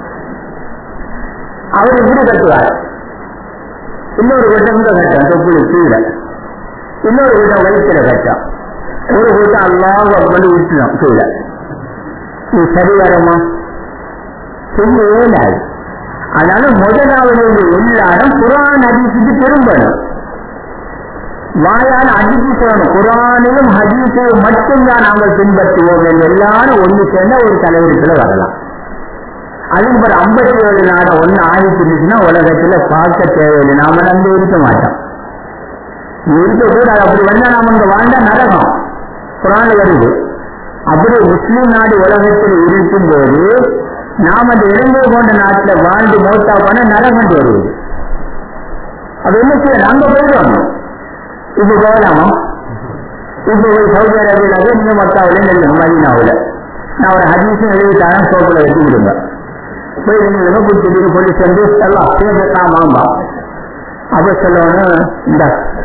அவர் இப்படி கட்டுவார் இன்னொரு கூட்டம் இந்த கட்டம் தொப்புளி கீழே இன்னொரு கூட்டம் வயிற்றுல கட்டம் ஒரு கூட்டம் அல்லாஹ் பண்ணி விட்டுடும் கீழே இது சரி வருமா செய்யவே இல்லாது அதனால முதலாவது எல்லாரும் குரான் ஹதீஸுக்கு திரும்பணும் வாயால் அடிச்சு சொல்லணும் குரானிலும் ஹதீஸையும் மட்டும்தான் நாங்கள் பின்பற்றுவோம் என்று எல்லாரும் ஒன்று சேர்ந்த ஒரு தலைவருக்குள்ள வரலாம் அதுக்கு பிறகு ஐம்பத்தி ஏழு நாடு ஒன்னு ஆயிரத்தி இருந்துச்சுன்னா உலகத்துல பார்க்க தேவையில்லை நாம நம்பி இருக்க மாட்டோம் இருக்கக்கூடாது அப்படி வந்தா நாம இங்க வாழ்ந்தா நரகம் குரான் வருது அப்படி முஸ்லீம் நாடு உலகத்தில் இருக்கும் போது நாம் அந்த இலங்கை போன்ற நாட்டில் வாழ்ந்து மோட்டா போன நரகம் வருவது அது என்ன செய்ய அங்க போயிடும் இப்ப போகலாமா இப்ப போய் சவுதி அரேபியாவில் நீங்க மக்காவில நெல்லுங்க மதீனாவில் நான் ஒரு ஹதீஸும் எழுதிட்டாரன் சோப்பில் வச்சு விடுங்க போய் நீங்க பிடிச்சிட்டு போலீஸ் வந்து எல்லாம் சேர்ந்துட்டாமாம்பா அப்ப சொல்லணும் இந்த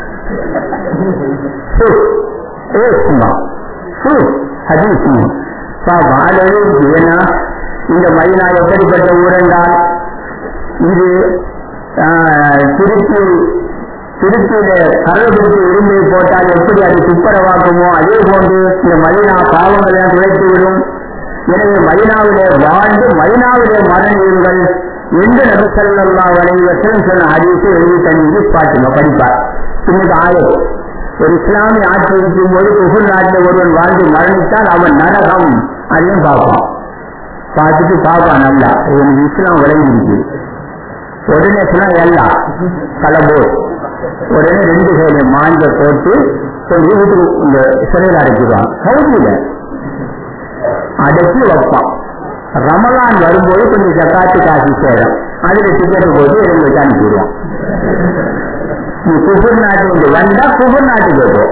ஏன்னா இந்த மதினா எப்படிப்பட்ட ஊரென்றால் இது திருச்சி திருச்சியில கரடுபிடித்து இரும்பை போட்டால் எப்படி அது துப்பரவாக்குமோ அதே போன்று இந்த மதினா பாவங்களை துளைத்து விடும் எனவே மதினாவிலே வாழ்ந்து மதினாவிலே மரணீர்கள் எந்த நபிசல்லா வலைவசம் சொன்ன ஹதீஸை எழுதி தண்ணி பாட்டுங்க படிப்பார் இன்னைக்கு ஆயம் ஒரு இஸ்லாமிய ஆட்சி இருக்கும் போது புகழ் நாட்டில் ஒருவன் வாழ்ந்து மரணித்தால் அவன் நரகம் அதையும் பார்ப்பான் பார்த்துட்டு பார்ப்பான் நல்லா இவனுக்கு இஸ்லாம் விளங்கி உடனே சொன்னா எல்லாம் கலபோ உடனே ரெண்டு கையில மாஞ்ச போட்டு கொஞ்சம் வீட்டுக்கு இந்த சிறையில் அடைச்சிடுவான் சவுதியில அடைச்சி வைப்பான் ரமலான் வரும்போது கொஞ்சம் சக்காத்து காசு சேரும் அதுல டிக்கெட் போட்டு இவங்களுக்கு அனுப்பிடுவான் நீ குபுர் நாட்டுக்கு வந்தா குபுர் நாட்டுக்கு போ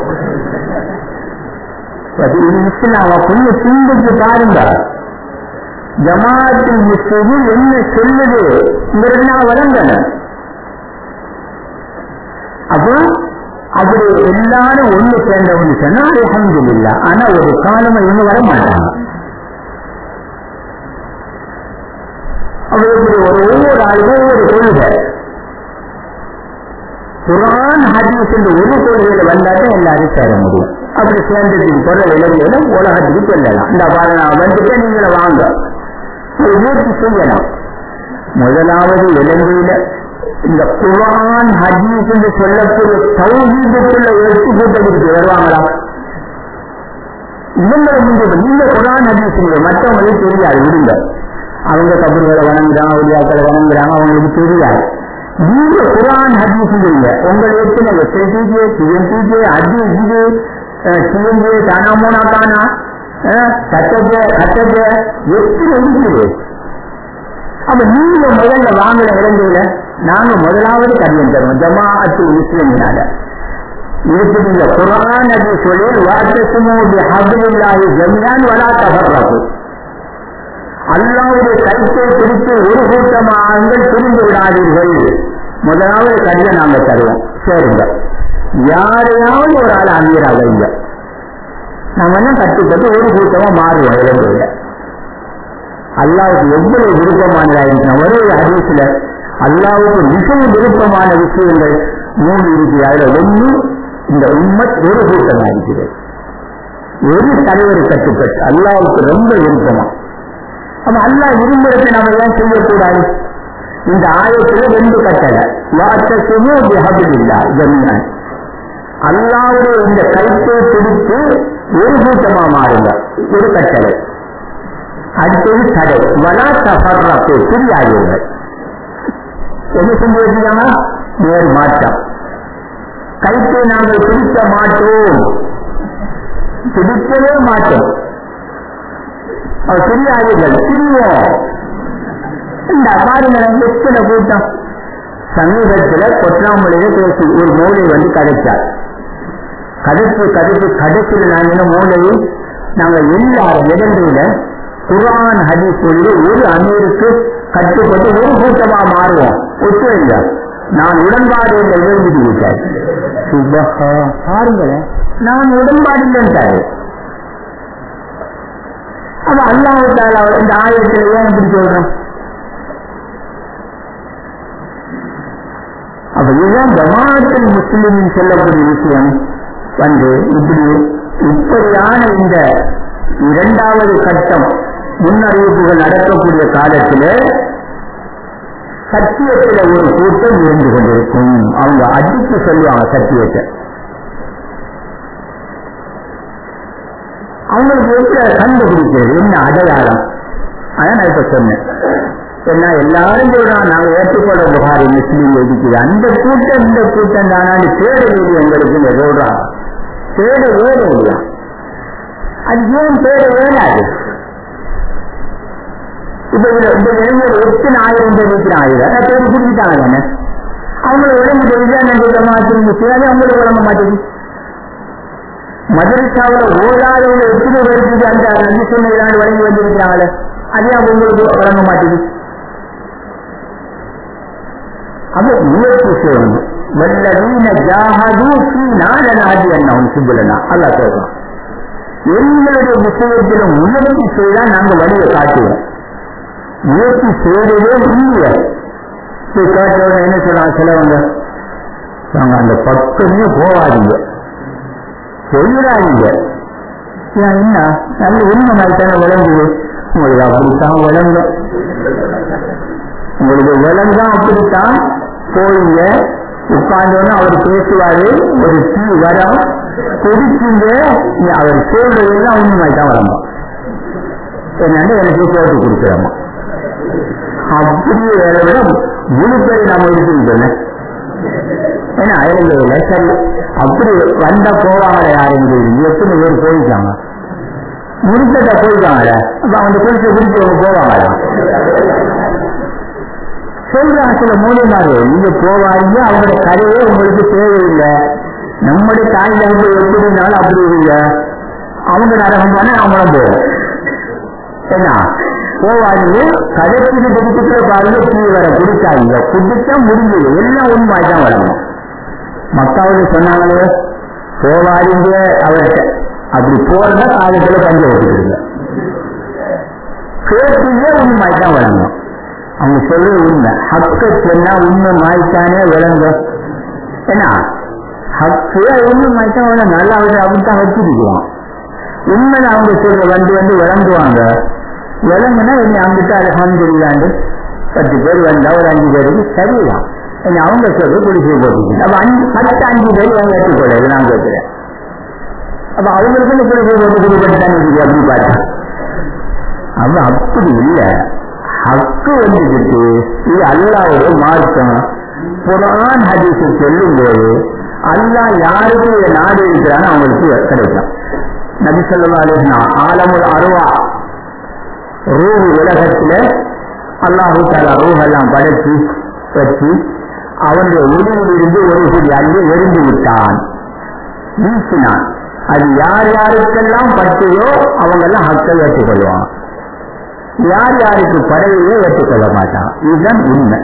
இஸ்லாம கொஞ்சம் சிந்திச்சு பாருங்க ஜமாத்தில் முஸ்லிம் என்ன சொல்லுது நான் வழங்கணும் அப்போ அப்படி எல்லாரும் ஒண்ணு சேர்ந்தவங்க சொன்னா அலமது இல்ல ஆனா ஒரு காலம் இவங்க வர மாட்டாங்க அப்படி ஒரு ஒவ்வொரு ஆளுக்கும் ஒவ்வொரு கொள்கை குரான் ஹதீஸ் இந்த ஒரு கொள்கையில வந்தாதான் எல்லாரும் சேர முடியும் அப்படி சேர்ந்ததுக்கு போற இளைஞர்களும் உலகத்துக்கு செல்லலாம் இந்த பாரு நான் வந்துட்டு நீங்கள வாங்க ஒரு முயற்சி செய்யலாம் முதலாவது இலங்கையில இந்த குரான் ஹதீஸ் என்று சொல்லக்கூடிய தௌஹீதுக்குள்ள எடுத்து கூட்டத்துக்கு வருவாங்களா இவங்களை முன்பு நீங்க குரான் ஹதீஸ் மற்றவங்களுக்கு தெரியாது விடுங்க அவங்க கபர்களை வணங்குறாங்க ஒளியாக்களை வணங்குறாங்க அவங்களுக்கு தெரியாது நீங்க குரான் ஹதீஸுங்க உங்களை எத்தனை எஸ்எல்டிஜே டிஎன்டிஜே அஜிஜே டிஎன்ஜே தானா மூணா தானா கட்டஜ கட்டஜ எத்தனை இருக்குது அப்ப நீங்க முதல்ல வாங்குற இலங்கையில நாங்க முதலாவது கடிதம் தருவோம் ஜமாஅத்து முஸ்லிம்னால இதுக்கு நீங்க குரான் அது சொல்லி வாட்டசுமோ ஹபில்லாஹி ஜமியான் வலா தகர்றாப்பு அல்லாவுடைய கருத்தை பிடித்து ஒரு கூட்டமாங்கள் பிரிந்து விடாதீர்கள் முதலாவது கடிதம் நாங்க தருவோம் சேருங்க யாரையாவது ஒரு ஆள் அமீரா வைங்க நாம எல்லாம் கட்டுப்பட்டு ஒரு கூட்டமா மாறுவோம் இலங்கையில அல்லாவுக்கு எவ்வளவு விருப்பமானதா இருக்கணும் ஒரே ஹதீஸ்ல அல்லாவுக்கு மிகவும் விருப்பமான விஷயங்கள் மூணு இருக்கு அதுல ஒண்ணு இந்த உண்மத் ஒரு கூட்டமா இருக்குது ஒரு தலைவர் கட்டுப்பட்டு அல்லாவுக்கு ரொம்ப விருப்பமா அப்ப அல்லா விரும்புறதை நம்ம ஏன் செய்யக்கூடாது இந்த ஆயத்துல ரெண்டு கட்டளை வாத்தசுமு பிஹபில்லா ஜமீன் அல்லாவுடைய இந்த கருத்தை பிடித்து ஒரு கூட்டமா மாறுங்க ஒரு கட்டளை அடுத்தது தடை வலா தஃபர்ரத்து பிரியாதீர்கள் என்ன செஞ்சு வச்சுக்காங்க வேறு மாற்றம் கைத்தை நாங்கள் பிடிக்க மாட்டோம் பிடிக்கவே மாட்டோம் அவர் பிரியாதீர்கள் பிரிவோம் இந்த பாருங்கள் எத்தனை கூட்டம் சமீபத்துல கொற்றாமொழியில பேசி ஒரு மூளை வந்து கிடைச்சார் கடைசி கடைசி கடைசியில் நாங்கள் மூளையை நாங்கள் எல்லாரும் இடையில குரான் ஹதீஸ் சொல்லி ஒரு அமீருக்கு கட்டுப்பட்டு ஒரு கூட்டமா மாறுவோம் ஒத்துழைங்க நான் உடன்பாடு இல்லை எழுதிட்டு விட்டார் சுபஹா பாருங்களேன் நான் உடன்பாடு இல்லைன்றாரு அப்ப அல்லாஹால இந்த ஆயத்துல ஏன் இப்படி சொல்றோம் அப்ப இதுதான் ஜமாத்தில் முஸ்லிமின் சொல்லக்கூடிய விஷயம் வந்து இப்படி இப்படியான இந்த இரண்டாவது கட்டம் முன்னறிவிப்புகள் நடக்கக்கூடிய காலத்தில் சத்தியத்தில் ஒரு கூட்டம் இருந்து கொண்டிருக்கும் அவங்க அடித்து சொல்லுவாங்க சத்தியத்தை அவங்களுக்கு எப்படி கண்டுபிடிக்கிறது என்ன அடையாளம் அதான் நான் இப்ப சொன்னேன் என்ன எல்லாரும் சொல்றான் நாங்க ஏற்றுக்கொள்ள புகாரி முஸ்லீம் இருக்குது அந்த கூட்டம் இந்த கூட்டம் தானான்னு தேட வேண்டிய எங்களுக்கு இந்த சொல்றான் தேட வேற இல்லையா அது ஏன் தேட வேணாது இப்ப இதுல இந்த இளைஞர் எத்தனை ஆயிரம் பேர் இருக்கிற ஆயிரம் நான் பேர் புரிஞ்சுட்டாங்க தானே அவங்களை உடம்பு தெரிஞ்சா திரும்பி அது அவங்களுக்கு உடம்ப மாட்டேங்குது மதரசாவில் ஓடாதவங்க எத்தனை பேருக்கு அந்த நன்றி சொன்ன வழங்கி வந்திருக்கிறாங்களே அதே அவங்களுக்கு வழங்க மாட்டேங்குது அப்ப முயற்சி செய்யணும் வல்லவீன ஜாஹது நாடனாதி என்னவும் சுப்புலனா அல்லா சொல்றோம் எங்களுடைய விஷயத்துல முயற்சி செய்தா நாங்க வழியை காட்டுவோம் முயற்சி செய்யறதே இல்லையா போய் காட்டோட என்ன சொல்றாங்க சிலவங்க நாங்க அந்த பக்கமே போகாதீங்க சொல்லிடாதீங்க என்ன நல்ல உண்மை தானே விளங்குது உங்களுக்கு அப்படித்தான் விளங்கும் உங்களுக்கு விளங்கும் அப்படித்தான் போயிங்க உட்கார்ந்தோன்னு அவர் பேசுவாரு ஒரு டீ வரும் குடிச்சுங்க அவர் சொல்றதுதான் உண்மை தான் வரணும் என்னன்னு எனக்கு போட்டு கொடுக்குறோமா அப்படியே வேலை விட முழு பேரை நாம இருக்கிறோம் ஏன்னா அயல்ல சரி அப்படி வந்தா போவாங்களே யாரும் எத்தனை பேர் போயிருக்காங்க முடிச்சத போயிருக்காங்களே அப்ப அவங்க குடிச்சு குடிச்சு அவங்க போவாங்களா சொல்றாங்க சில மூலியமாரு நீங்க போவாங்க அவங்களோட கதையே உங்களுக்கு தேவையில்லை நம்முடைய தாய் தகப்பு எப்படி இருந்தாலும் அப்படி இல்லை அவங்க நரகம் தானே அவங்களும் போவோம் என்ன போவாங்க கதைக்கு பிடிச்சிட்டு பாருங்க தீ வர குடிக்காதீங்க குடிச்சா முடிஞ்சது எல்லாம் உண்மை தான் வரணும் மக்காவது சொன்னாங்களே போவாதீங்க அவர்கிட்ட அப்படி போறதா காலத்துல பஞ்ச வச்சுக்கிறீங்க கேட்டீங்க உண்மை தான் வரணும் அவங்க சொல்றது உண்மை ஹக்க சொன்னா உண்மை மாய்த்தானே விளங்கும் என்ன ஹக்கு உண்மை மாய்த்தான் விளங்க நல்லா வந்து அப்படித்தான் வச்சிருக்கிறோம் உண்மை அவங்க சொல்ற வந்து வந்து விளங்குவாங்க விளங்குனா என்ன அங்கிட்ட அலமதுல்லாண்டு பத்து பேர் வந்தா ஒரு அஞ்சு பேருக்கு சரிதான் என்ன அவங்க சொல்ற குடிசை போட்டுக்கணும் அப்ப அஞ்சு பத்து அஞ்சு பேர் அவங்க ஏற்றுக்கொள்ள நான் கேட்கிறேன் அப்ப அவங்களுக்கு இந்த குடிசை போட்டு குடிப்பட்டான்னு அப்படி பார்த்தா அப்ப அப்படி இல்லை ஹக்கு வந்துக்கிட்டு இது அல்லாவுடைய மார்க்கம் புறான் ஹதீஸை சொல்லும் போது அல்லா யாருக்கு இதை நாடு இருக்கிறான்னு அவங்களுக்கு கிடைக்கும் நபி சொல்லா அலிஸ்னா ஆலமுல் அருவா ரூஹ் உலகத்துல அல்லாஹு தாலா ரூஹ் எல்லாம் படைச்சு வச்சு அவனுடைய உணவில் இருந்து ஒரு சிறி அள்ளி எரிந்து விட்டான் வீசினான் அது யார் யாருக்கெல்லாம் பட்டியோ அவங்க எல்லாம் ஹக்கை ஏற்றுக்கொள்வான் யார் யாருக்கு பறவையோ ஏற்றுக்கொள்ள மாட்டான் இதுதான் உண்மை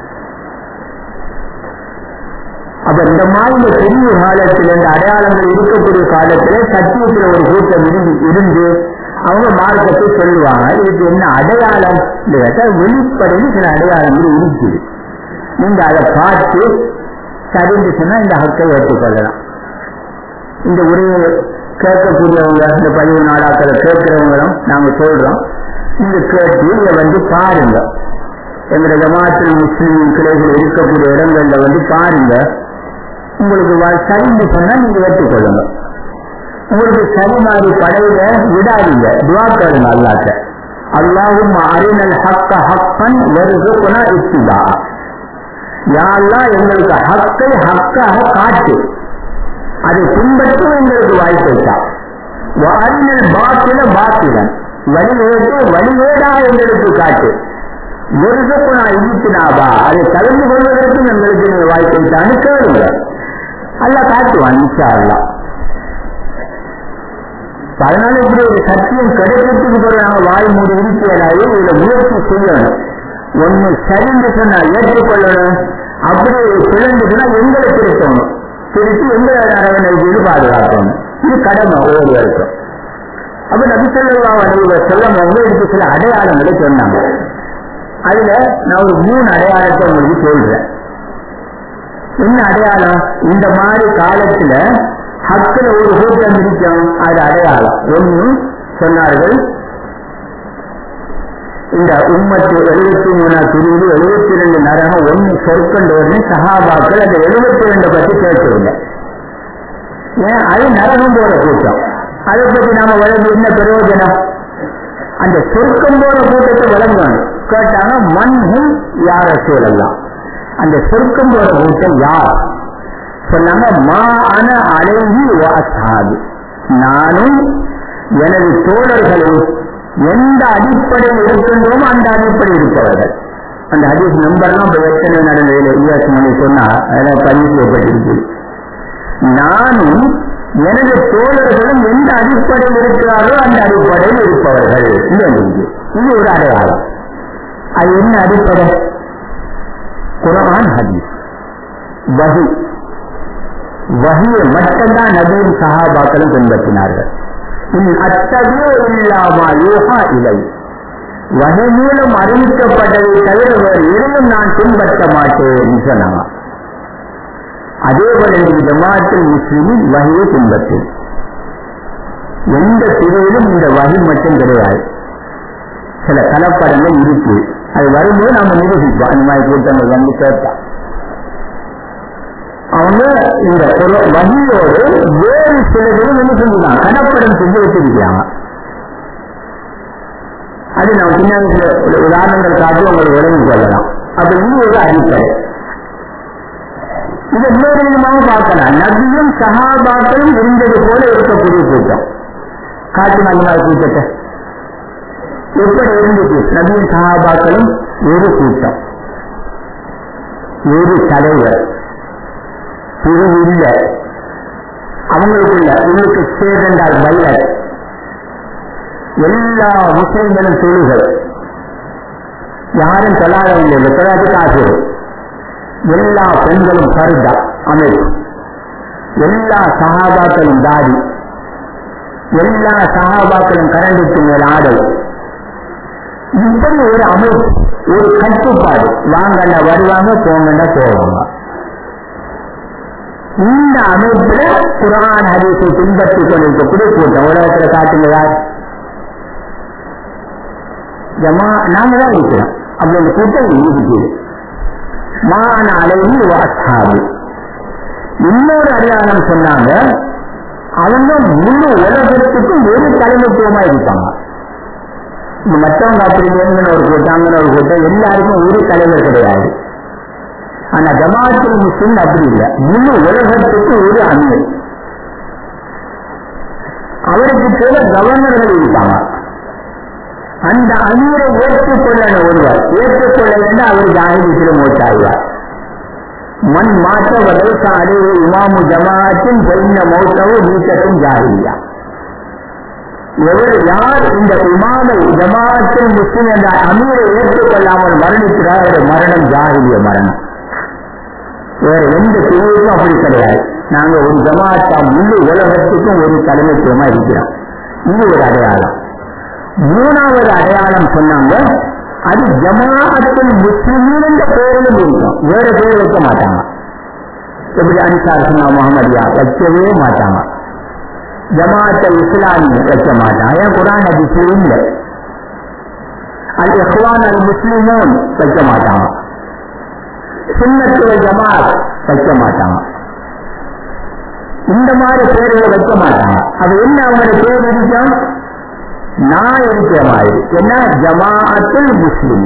அப்ப இந்த மாதிரி பெரிய காலத்தில் இந்த அடையாளங்கள் இருக்கக்கூடிய காலத்துல சத்தியத்துல ஒரு கூட்டம் இருந்து இருந்து அவங்க மார்க்கத்தை சொல்லுவாங்க இதுக்கு என்ன அடையாளம் வெளிப்படையில் சில அடையாளங்கள் இருக்குது நீங்க அதை பார்த்து சரிந்து சொன்னா இந்த ஹக்கை ஏற்றுக்கொள்ளலாம் இந்த உரையை கேட்கக்கூடியவங்க இந்த பதிவு நாளாக்களை கேட்கிறவங்களும் நாங்க சொல்றோம் நீங்க கேட்டு இதை வந்து பாருங்க எங்களுடைய ஜமாத்தில் முஸ்லீம் கிளைகள் இருக்கக்கூடிய இடங்கள்ல வந்து பாருங்க உங்களுக்கு வ- சரின்னு சொன்னா நீங்க ஏற்றுக்கொள்ளுங்க உங்களுக்கு சரி மாதிரி படையில விடாதீங்க துவா கேளுங்க அல்லாட்ட அல்லாஹும் அரினல் ஹக்க ஹக்கன் வருகுனா இத்திபா யாரெல்லாம் எங்களுக்கு ஹக்கை ஹக்காக காட்டு அதை பின்பற்றும் எங்களுக்கு வாய்ப்பைத்தா அரினல் பாத்தில பாத்திலன் வழிவேட்டு வழிவேடா எங்களுக்கு காட்டு வெறுகுனா இடித்தினாபா அதை கலந்து கொள்வதற்கும் எங்களுக்கு நீ வாய்ப்பைத்தான்னு கேளுங்க அல்லா காட்டுவான் இன்ஷா அல்லாஹ் அதனால இப்படி ஒரு சத்தியம் கிடைக்கிறதுக்கு பிறகு நாம வாய் மூடி இருக்கிறாரு இதுல முயற்சி செய்யணும் ஒண்ணு சரிந்து சொன்னா ஏற்றுக்கொள்ளணும் அப்படி பிளந்து சொன்னா எங்களை திருத்தணும் திருத்தி எங்களை அரவணைக்கு பாதுகாக்கணும் இது கடமை ஒவ்வொருவருக்கும் அப்ப நபிசல்லா அலைவ செல்லம் அவங்க இதுக்கு சில அடையாளங்களை சொன்னாங்க அதுல நான் ஒரு மூணு அடையாளத்தை உங்களுக்கு சொல்றேன் என்ன அடையாளம் இந்த மாதிரி காலத்துல ஹக்கில் ஒரு கூட்டம் இருக்கும் அது அடையாளம் ஒண்ணு சொன்னார்கள் இந்த உம்மத்து எழுபத்தி மூணா பிரிவு எழுபத்தி ரெண்டு நரகம் ஒன்னு சொற்கொண்டு சகாபாக்கள் அந்த எழுபத்தி ரெண்டு பத்தி கேட்கவில்லை ஏன் அது நரகம் போற கூட்டம் அதை பத்தி நாம வழங்கி என்ன பிரயோஜனம் அந்த சொர்க்கம் போற கூட்டத்தை வழங்கணும் கேட்டாங்க மண்ணும் யார சூழலாம் அந்த சொர்க்கம் போற கூட்டம் யார் சொன்னாங்க மா அன அழகி வாசாது நானும் எனது தோழர்களும் எந்த அடிப்படையில் இருக்கின்றோமோ அந்த அடிப்படை இருப்பவர்கள் அந்த ஹதீஸ் நம்பர்லாம் இப்ப எத்தனை நடந்ததில்லை ஈயாஸ் மணி சொன்னா அதெல்லாம் பதிவு செய்யப்பட்டிருக்கு நானும் எனது தோழர்களும் எந்த அடிப்படையில் இருக்கிறாரோ அந்த அடிப்படையில் இருப்பவர்கள் இது வந்து. இது ஒரு அடையாளம் அது என்ன அடிப்படை குரான் ஹதீஸ் வகி வகியை மட்டும்தான் நபியும் சஹாபாக்களும் பின்பற்றினார்கள் இன் அத்தகைய இல்லாமா யூஹா இலை வகை மூலம் அறிவிக்கப்பட்டதை தவிர வேறு எதையும் நான் பின்பற்ற மாட்டேன் சொன்னாங்க அதே போல இந்த ஜமாத்தில் முஸ்லிமின் வகையை பின்பற்றும் எந்த பிரிவிலும் இந்த வகை மட்டும் கிடையாது சில கலப்படங்கள் இருக்கு அது வரும்போது நாம நிரூபிப்போம் அந்த மாதிரி கூட்டங்கள் வந்து கேட்டா அவங்க இந்த ஒரு வகையோடு வேறு சில பேரும் என்ன செஞ்சுதான் கலப்படம் செஞ்சு வச்சிருக்காங்க அது நான் பின்னாடி சில உதாரணங்கள் காட்டி உங்களுக்கு விளங்கி கொள்ளலாம் அப்ப இது ஒரு அடிப்படை இதை இன்னொரு விதமாக பார்க்கலாம் நபியும் சகாபாக்களும் இருந்தது போல இருக்கக்கூடிய கூட்டம் காட்டு மல்லிமார் கூட்டத்தை எப்படி இருந்துச்சு நபியும் சகாபாக்களும் ஒரு கூட்டம் ஒரு தலைவர் பிரிவு இல்லை அவங்களுக்குள்ள உள்ளுக்கு சேதண்டால் பைலர் எல்லா முஸ்லிம்களும் தொழுகள் யாரும் தொழாதவங்க தொழாது காசு எல்லா பெண்களும் கருதா அமைப்பு எல்லா சகாபாக்களும் தாடி எல்லா சகாபாக்களும் கரண்டுக்கு மேல் ஆடை இப்படி ஒரு அமைப்பு ஒரு கட்டுப்பாடு வாங்கண்டா வருவாங்க போங்கண்டா போவாங்க இந்த அமைப்புல குரான் ஹதீஸை பின்பற்றி கொண்டிருக்கக்கூடிய கூட்டம் உலகத்துல காட்டுங்க யார் ஜமா நாங்க தான் இருக்கிறோம் அப்படி அந்த கூட்டம் இருக்குது மான அலைவி வாசாபு இன்னொரு அடையாளம் சொன்னாங்க அவங்க முழு உலகத்துக்கும் ஒரு தலைமைத்துவமா இருப்பாங்க மற்றவங்க அப்படி வேணுங்கன்னு ஒரு கூட்டம் அங்கன்னு ஒரு கூட்டம் எல்லாருக்கும் ஒரு தலைவர் கிடையாது ஆனா ஜமாத்தில் முஸ்லிம் அப்படி இல்லை முழு உலகத்துக்கு ஒரு அணியை அவருக்கு சில கவர்னர்கள் இருப்பாங்க அந்த அமீரை ஏற்றுக்கொள்ளணும் ஒருவர் ஏற்றுக்கொள்ளலன்னா அவர் ஜாகிரத்தில் மூத்தாழ்வார் மண் மாற்ற வதல்ச அடைவு இமாமு ஜமாத்தின் பொய்ன மௌத்தவும் நீக்கத்தும் ஜாகிரியா எவர் யார் இந்த இமாமை ஜமாத்தின் முஸ்லிம் என்ற அமீரை ஏற்றுக்கொள்ளாமல் மரணிக்கிறார் அவருடைய மரணம் ஜாகிரிய மரணம் வேற எந்த பிரிவுக்கும் அப்படி கிடையாது நாங்க ஒரு ஜமாத்தா முழு உலகத்துக்கும் ஒரு தலைமைத்துவமா இருக்கிறோம் இது ஒரு அடையாளம் மூணாவது அடையாளம் சொன்னாங்க அது ஜமாஅத்தில் முஸ்லிமின் என்ற பெயரிலும் இருக்கும் வேற பேர் வைக்க மாட்டாங்க எப்படி அன்சார் சொன்னா முகமதியா வைக்கவே மாட்டாங்க ஜமாத்த இஸ்லாமி வைக்க மாட்டாங்க ஏன் குரான் அதிசயம் இல்லை அல் இஹ்வான் அல் முஸ்லிமூன் வைக்க மாட்டாங்க சுண்ணத்துவ ஜமாத் வைக்க மாட்டாங்க இந்த மாதிரி பேர்களை வைக்க மாட்டாங்க அது என்ன அவங்களோட பேர் இருக்கும் நான் இருக்கிற மாதிரி என்ன ஜமாஅத்துல் முஸ்லிம்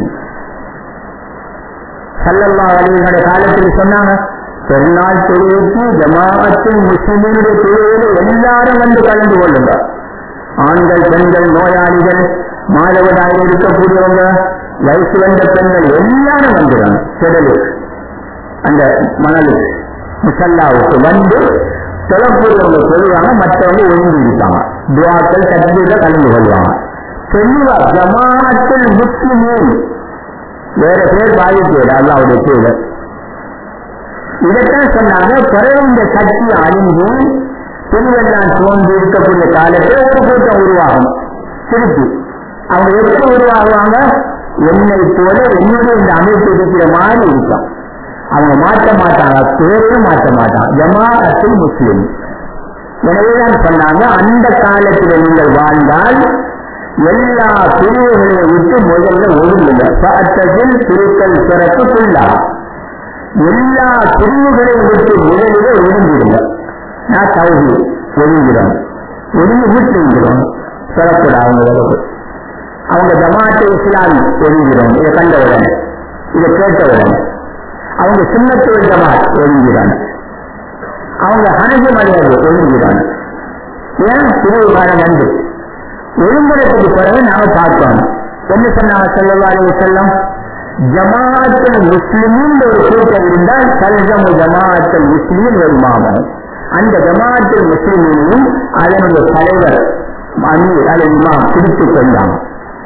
சல்லல்லா அலிகளோட காலத்தில் சொன்னாங்க பெருநாள் தொழுகைக்கு ஜமாஅத்துல் முஸ்லிமுடைய தொழுகையில எல்லாரும் வந்து கலந்து கொள்ளுங்க ஆண்கள் பெண்கள் நோயாளிகள் மாதவதாய் இருக்கக்கூடியவங்க வயசு வந்த பெண்கள் எல்லாரும் வந்துடுறாங்க திடலுக்கு அந்த மணலுக்கு முசல்லாவுக்கு வந்து தொழக்கூடியவங்க சொல்லுவாங்க மற்றவங்க ஒழுங்கு இருப்பாங்க துவாக்கள் தக்பீர்ல கலந்து கொள்வாங்க தெளிவா ஜமாஅத்துல் முஸ்லிமீன் வேற பேர் பாதிப்பு அல்லாவுடைய பேரு இதைத்தான் சொன்னாங்க பிறகு இந்த சக்தி அழிஞ்சு திருவெல்லாம் தோன்றி இருக்கக்கூடிய காலத்தில் ஒரு கூட்டம் உருவாகும் திருப்பி அவங்க எப்படி உருவாகுவாங்க என்னை போல என்னுடைய இந்த அமைப்பு இருக்கிற மாதிரி இருக்கும் அவங்க மாற்ற மாட்டாங்க பேரையும் மாற்ற மாட்டாங்க ஜமாஅத்தில் முஸ்லிம் எனவேதான் சொன்னாங்க அந்த காலத்தில் நீங்கள் வாழ்ந்தால் எல்லா பிரிவுகளையும் விட்டு முதல்ல ஒழுங்குங்க பார்த்ததில் திருத்தல் சிறப்பு புல்லா எல்லா பிரிவுகளையும் விட்டு முதலிலே ஒழுங்கிடுங்க நான் தகுதி ஒழுங்கிறோம் ஒழுங்கு வீட்டு இருக்கிறோம் சிறப்புடா அவங்க உறவு அவங்க ஜமாத்து இஸ்லாம் ஒழுங்கிறோம் இதை கண்ட உடனே இதை கேட்ட உடனே அவங்க சுண்ணத்துவ ஜமாத் ஒழுங்கிறாங்க அவங்க ஹனஜி மரியாதை ஒழுங்கிறாங்க ஏன் பிரிவு காலம் வந்து ஒழுங்குறதுக்கு பிறகு நாம பார்த்தோம் என்ன சொன்னாங்க செல்லவாரி செல்லம் ஜமாஅத்துல் முஸ்லிமின் ஒரு கூட்டம் இருந்தால் சல்ஜமு ஜமாஅத்துல் முஸ்லிமின் ஒரு மாமன் அந்த ஜமாஅத்துல் முஸ்லிமினையும் அதனுடைய தலைவர் அமீர் அல்லது இமாம் பிடித்துக் கொண்டாங்க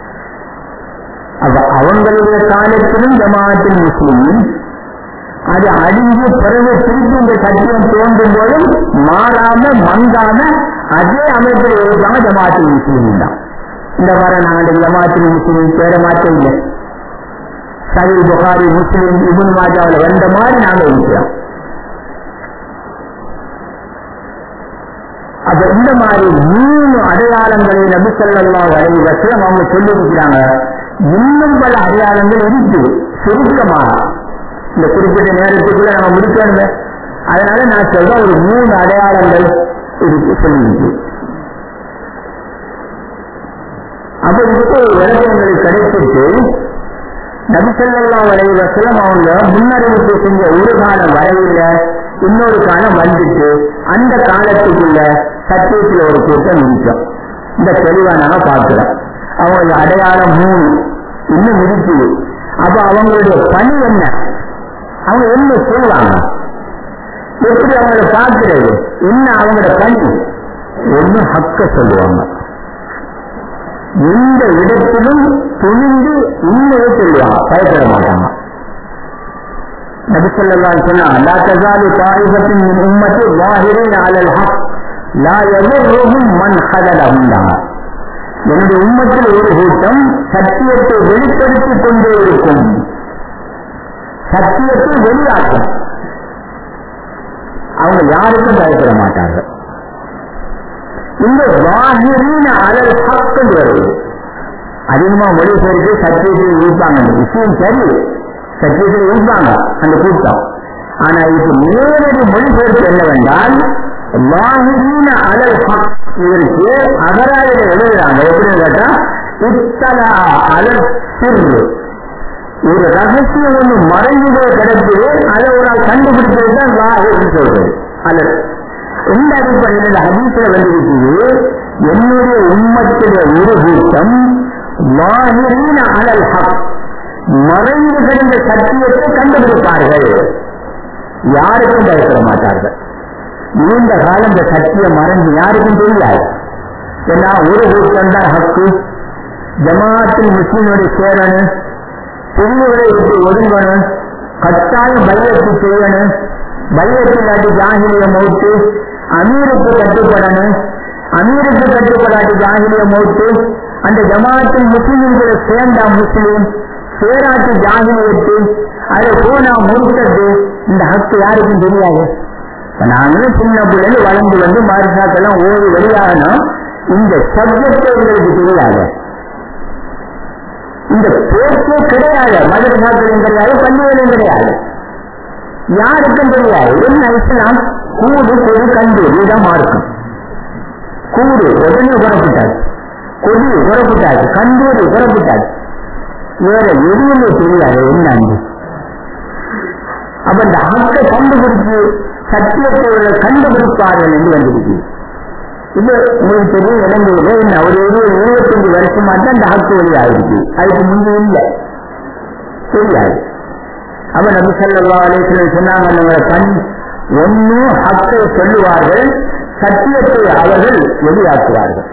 அப்ப அவங்களுடைய காலத்திலும் ஜமாஅத்துல் முஸ்லிமின் அது அழிஞ்சு பிறகு திருப்பி இந்த சத்தியம் தோன்றும் போதும் மாறாம மங்காம அதே அமைப்பில் இருப்பாங்க ஜமாத்தில் முஸ்லீம் தான் இந்த வாரம் நாங்கள் ஜமாத்தில் முஸ்லீம் பேர மாற்றம் இல்லை சஹி புகாரி முஸ்லீம் இபுன் மாஜாவில் வந்த மாதிரி நாங்க இருக்கிறோம் அப்ப இந்த மாதிரி மூணு அடையாளங்களை நபி சொல்லா வரைவசம் அவங்க சொல்லி இருக்கிறாங்க இன்னும் பல அடையாளங்கள் இருக்கு சுருக்கமாக இந்த குறிப்பிட்ட நேரத்துக்குள்ள நம்ம முடிக்கணுமே அதனால நான் சொல்றேன் ஒரு மூணு அடையாளங்கள் இருக்கு சொல்லியிருக்கு அப்ப இதுக்கு விளக்கங்களுக்கு கிடைச்சிட்டு நபிசல்லா வரைவசலம் அவங்க முன்னறிவிப்பு செஞ்ச ஒரு காலம் வரையில இன்னொரு காலம் வந்துட்டு அந்த காலத்துக்குள்ள சத்தியத்தில் ஒரு கூட்டம் இருக்கும் இந்த தெளிவா நாம பார்க்கிறோம் அவங்க அடையாளம் மூணு இன்னும் இருக்குது அப்ப அவங்களுடைய பணி என்ன அவங்க என்ன செய்வாங்க எப்படி அவங்கள பார்க்கிறது என்ன அவங்களோட பணி ஒண்ணு ஹக்க சொல்லுவாங்க எந்த இடத்திலும் துணிந்து உண்மையை சொல்லுவாங்க பயப்பட மாட்டாங்க நபிசல்லால் சொன்னா லா தசாலு தாயிபத்தின் உம்மத்து வாஹிரின் அலல் ஹக் லா எவரும் மண் ஹதல உண்டாங்க என்னுடைய உம்மத்தில் ஒரு கூட்டம் சத்தியத்தை வெளிப்படுத்திக் கொண்டே இருக்கும் சத்தியத்தை வெளியாக்கும் அவங்க யாருக்கும் பயப்பட மாட்டாங்க இந்த வாகிரின் அலல் ஹக்குன்னு வருது அதிகமா மொழி பெருக்கு சத்தியத்தை ஊப்பாங்க அந்த விஷயம் சரி சத்தியத்தை ஊப்பாங்க அந்த கூட்டம் ஆனா இது நேரடி மொழிபெயர்ப்பு என்னவென்றால் வாகிரீன அலல் ஹக் இதற்கு அகராயில எழுதுறாங்க எப்படின்னு கேட்டா இத்தலா அலல் சிறு ஒரு ரகசியம் ஒன்று மறைஞ்சதே கிடக்குது அதை ஒரு நாள் கண்டுபிடிச்சது தான் லாஹிர்னு சொல்றது அல்லது இந்த அடிப்படையில் இந்த ஹதீஸ்ல வந்திருக்குது என்னுடைய உம்மத்துடைய ஒரு கூட்டம் லாஹிரீன அலல் ஹக் மறைந்து கிடந்த சத்தியத்தை கண்டுபிடிப்பார்கள் யாருக்கும் பயப்பட மாட்டார்கள் நீண்ட காலம் இந்த சத்தியம் மறைஞ்சு யாருக்கும் தெரியாது ஏன்னா ஒரு கூட்டம் தான் ஹக்கு ஜமாத்தில் முஸ்லீமோட சேரணும் பிரிவுகளை விட்டு ஒதுங்கணும் கட்டாயம் பையத்து செய்யணும் பையத்தில்லாட்டி ஜாகிலிய மௌத்து அமீருக்கு கட்டுப்படணும் அமீருக்கு கட்டுப்படாட்டி ஜாகிலிய மௌத்து அந்த ஜமாத்தில் முஸ்லிம்களை சேர்ந்தா முஸ்லீம் சேராட்டி ஜாகிலியத்து அது போனா முறுத்தது இந்த ஹக்கு யாருக்கும் தெரியாது நாங்களும் சின்ன பிள்ளைங்க வளர்ந்து வந்து மாரிசாக்கெல்லாம் ஓடி வெளியாகணும் இந்த சப்ஜெக்ட் எங்களுக்கு தெரியாது இந்த பேச்சே கிடையாது மதரசாக்களும் கிடையாது பள்ளிகளும் கிடையாது யாருக்கும் தெரியாது என்ன இஸ்லாம் கூடு கொடு கண்டு இதுதான் மார்க்கம் கூடு உடனே புறப்பட்டாது கொடி புறப்பட்டாது கண்டூரி புறப்பட்டாது வேற எதுவுமே தெரியாது என்னன்னு அப்ப இந்த ஹக்கை கண்டுபிடிச்சு சத்தியத்தை கண்டுபிடிப்பார்கள் என்று வந்திருக்கு இது உங்களுக்கு தெரியும் இலங்கையில என்ன ஒரு இருபது இருபத்தஞ்சு வருஷமா தான் இந்த ஹக்கு வெளியாகிருக்கு அதுக்கு முன்பு இல்லை தெரியாது அப்ப நபி சொல்லா அலேஸ்வரர் சொன்னாங்க நம்மளை பண் ஒன்னு ஹக்கை சொல்லுவார்கள் சத்தியத்தை அவர்கள் வெளியாக்குவார்கள்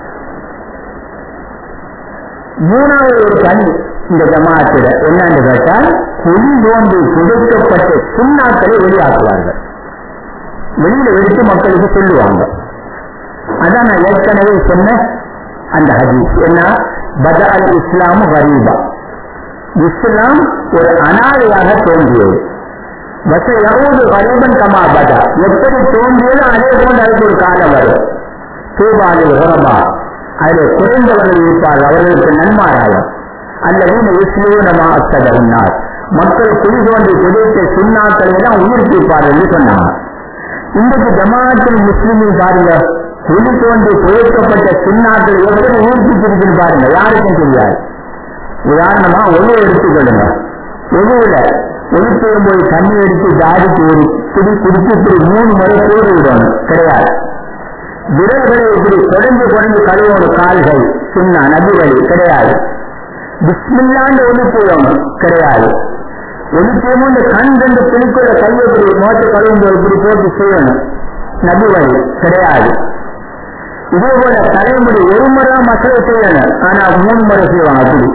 மூணாவது ஒரு பணி இந்த ஜமாத்துல என்னன்னு கேட்டால் குழி தோண்டி புதைக்கப்பட்ட சுண்ணாக்களை வெளியாக்குவார்கள் வெளியில எடுத்து மக்களுக்கு சொல்லுவாங்க அதான் நான் ஏற்கனவே சொன்ன அந்த ஹதீஸ் என்ன பத அல் இஸ்லாம் ஹரீபா இஸ்லாம் ஒரு அனாதையாக தோன்றியது பச யகூது கரீபன் கமா பதா எப்படி தோன்றியதோ அதே போன்று அதுக்கு ஒரு காலம் வரும் தூபாலில் உரமா அதில் குறைந்தவர்கள் இருப்பார்கள் அவர்களுக்கு நன்மாராயம் அல்லது இஸ்லியும் நம்ம அத்தகன்னார் மக்கள் குழி தோண்டி புதைத்த சுண்ணாக்களை தான் உயிர்ப்பிப்பார்கள் என்று சொன்னாங்க இன்றைக்கு ஜமாத்தில் முஸ்லிமில் பாருங்க குழி தோண்டி புதைக்கப்பட்ட சுண்ணாக்கள் எப்படி உயிர்ப்பிச்சிருக்குன்னு பாருங்க யாருக்கும் தெரியாது உதாரணமா ஒழு எடுத்துக்கொள்ளுங்க ஒழுவுல ஒழுப்பையும் போய் தண்ணி எடுத்து ஜாதிக்கு ஒரு குடி குடிச்சு இப்படி மூணு முறை கூறி விடணும் கிடையாது விரல்களை இப்படி குறைஞ்சு குறைஞ்சு கழுவணும் கால்கள் சுண்ணா நபிவழி கிடையாது பிஸ்மில்லாண்டு ஒழுப்பையும் கிடையாது ஒழுப்பையும் இந்த கண் ரெண்டு துணிக்குள்ள கையை இப்படி மோட்டு கழுவும் போது இப்படி போட்டு செய்யணும் நபி வழி கிடையாது இதே போல தலைமுறை ஒரு முறை மசலை செய்யணும் ஆனா மூணு முறை செய்வாங்க அப்படி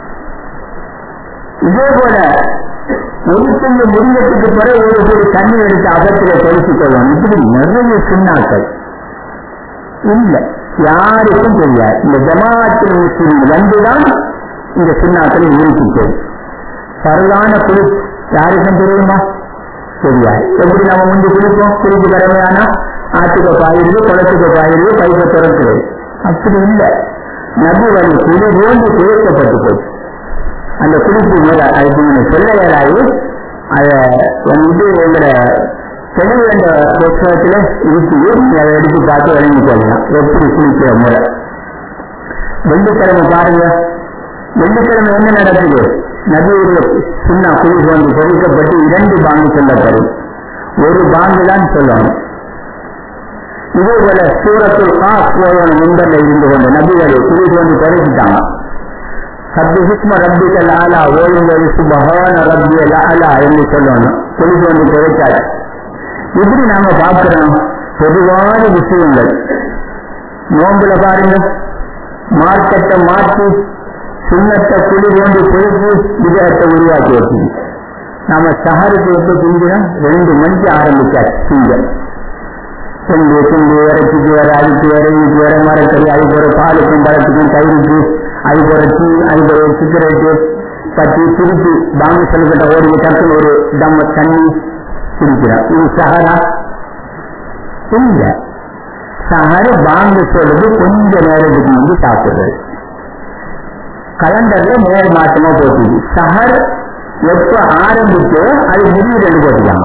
இதே போல ஒழுக்கங்க முடிஞ்சதுக்கு பிறகு ஒரு ஒரு தண்ணி எடுத்து அகத்தில தெளித்துக் கொள்ளணும் இப்படி நிறைய சுண்ணாக்கள் இல்ல யாருக்கும் தெரியாது இந்த ஜமாத்தில் முஸ்லிம் வந்துதான் இந்த சுண்ணாக்களை நிரூபித்தது பரவான குழு யாருக்கும் தெரியுமா தெரியாது எப்படி நம்ம முந்தி குளிப்போம் குளிப்பு கடமையானா ஆற்றுக்கு பாயிருது குளத்துக்கு பாயிருது கைப்ப திறக்கிறது அப்படி இல்லை நபி வழி குழி வேண்டி துவைக்கப்பட்டு போச்சு அந்த குளிப்பு மேல அதுக்கு நீங்க சொல்ல இயலாது அதை வந்து எங்களை தெளிவு என்ற புத்தகத்துல இருக்குது நீங்க அதை எடுத்து பார்த்து விளங்கி கொள்ளலாம் எப்படி குளிக்கிற முறை வெள்ளிக்கிழமை பாருங்க வெள்ளிக்கிழமை என்ன நடக்குது நபியுடைய சுண்ணா குழி போன்று பொறிக்கப்பட்டு இரண்டு பாங்கு சொல்லப்படும் ஒரு பாங்கு தான் சொல்லணும் இதே போல சூரத்தில் காஸ் ஓவன முன்பல்ல இருந்து கொண்டு நபிகளை குழி போன்று பொறிச்சிட்டாங்க சப்திஹிஸ்ம ரப்பிகள் ஆலா ஓய்வு சுபஹான ரப்பியல் ஆலா என்று சொல்லணும் குழி போன்று பொறிச்சாச்சு இப்படி நாம பார்க்கிறோம் பொதுவான விஷயங்கள் நோம்புல பாருங்க மார்க்கெட்டை மாற்றி சுண்ணத்தை குழி கொண்டு பொறுத்து விஜயத்தை உருவாக்கி வச்சு நாம சஹருக்கு எப்ப செஞ்சோம் ரெண்டு மணிக்கு ஆரம்பிச்சாச்சு சிங்கம் செஞ்சு செஞ்சு இறச்சிக்கு வர அதுக்கு வர இதுக்கு வர மரக்கறி அது போற பாலுக்கும் பழத்துக்கும் தயிருக்கு அது போற டீ அது போற சிகரெட்டு பத்தி திருப்பி பாங்கு சொல்லப்பட்ட ஒரு டக்குன்னு ஒரு தம்ம தண்ணி குடிக்கிறான் இது சஹரா இல்ல சஹரு பாங்கு சொல்றது கொஞ்ச நேரத்துக்கு முன்பு சாப்பிடுறது கலண்டர்ல நேர் மாற்றமா போட்டுது சஹர் எப்ப ஆரம்பிச்சோ அது முடிவு போட்டுக்காங்க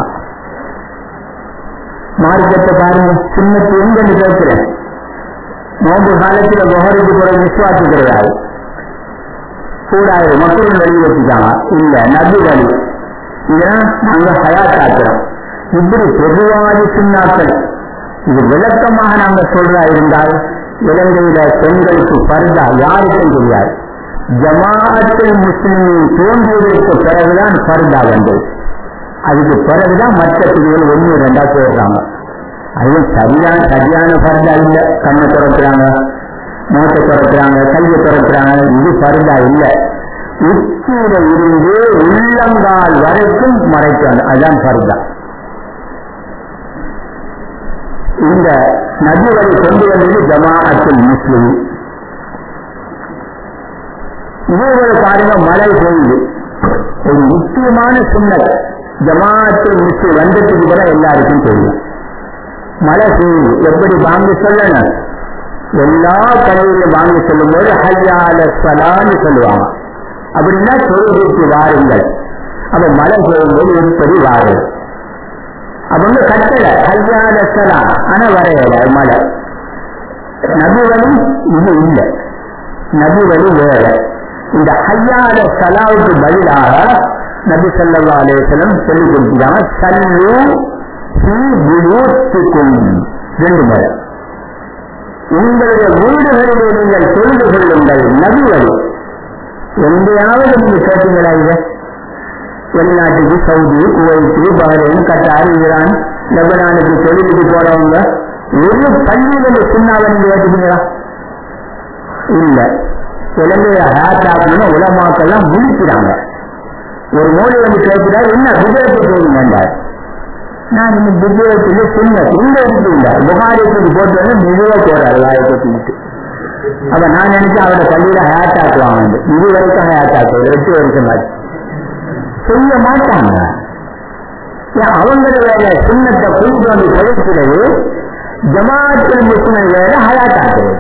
மார்க்கத்தை பாருங்க சின்னத்து எங்கன்னு கேட்கிறேன் நோம்பு காலத்துல முகருக்கு போற விசுவாசம் கிடையாது கூடாது மக்கள் வழி வச்சுக்காங்க இல்ல நபி வழி இதெல்லாம் நாங்க ஹயாத்தாக்குறோம் இப்படி பொதுவான சுண்ணாக்கள் இது விளக்கமாக நாங்க சொல்றா இருந்தால் இலங்கையில பெண்களுக்கு பருதா யாருக்கும் தெரியாது ஜமாஅத்தில் முஸ்லிமின் தோன்றியதற்கு பிறகுதான் பருதா வந்தது அதுக்கு பிறகுதான் மற்ற பிரிவுகள் ஒன்று ரெண்டா போடுறாங்க அதுவும் சரியான சரியான பருதா இல்ல கண்ணை திறக்கிறாங்க மூட்டை திறக்கிறாங்க கையை திறக்கிறாங்க இது பருதா இல்ல உச்சியில இருந்து உள்ளங்கால் வரைக்கும் மறைக்காங்க அதுதான் பருதா இந்த நபி வழி கொண்டு வந்தது ஜமாஅத்தில் முஸ்லிம் இதே போல பாருங்க மழை பெய்யுது ஒரு முக்கியமான சுண்ணல் ஜமாஅத்தில் முஸ்லிம் வந்ததுக்கு கூட எல்லாருக்கும் தெரியும் மழை பெய்யுது எப்படி வாங்கி சொல்லணும் எல்லா கலையிலும் வாங்கி சொல்லும் போது ஹையால சலான்னு சொல்லுவாங்க அப்படின்னா தொழுகைக்கு வாருங்கள் அப்ப மழை பெய்யும்போது எப்படி வாரு அவங்க கட்டளை கையால சலாம் ஆனா வரையல மழை நபி வழி இது இல்லை நபி வழி வேற இந்த ஹையால சலாவுக்கு பதிலாக நபி சொல்லா அலேசலம் சொல்லிக் கொடுக்கிறாங்க சல்லு ரெண்டு முறை உங்களுடைய வீடுகளிலே நீங்கள் தொழுது கொள்ளுங்கள் நபி வழி எங்கேயாவது நீங்க கேட்டீங்களா இதை வெளிநாட்டுக்கு Saudi Kuwait Bahrain Qatar Iran லெபனானுக்கு தொழிலுக்கு போறவங்க ஒரு பள்ளியில சுண்ணாவை நீங்க ஏற்றுக்கீங்களா இல்ல இலங்கைய ஹேட் ஆகணும்னு உலமாக்கெல்லாம் முடிக்கிறாங்க ஒரு மோடி வந்து கேட்கிறார் என்ன விஜயத்தை செய்யுங்கன்றார் நான் இன்னும் விஜயத்துல சின்ன இங்க இருக்குங்க புகாரியத்துக்கு போட்டு வந்து மெதுவா போறாரு வாயப்பட்டு அப்ப நான் நினைச்சேன் அவரோட பள்ளியில ஹேட் ஆக்குவாங்க இது வரைக்கும் ஹேட் ஆக்குவது எட்டு வருஷம் ஆச்சு செய்ய மாட்டாங்க அவங்கள வேலை சின்னத்தை குளித்து வந்து குறைக்கிறது ஜமாத்தில் முஸ்லிம் வேலை ஹயாத்தாக்குறது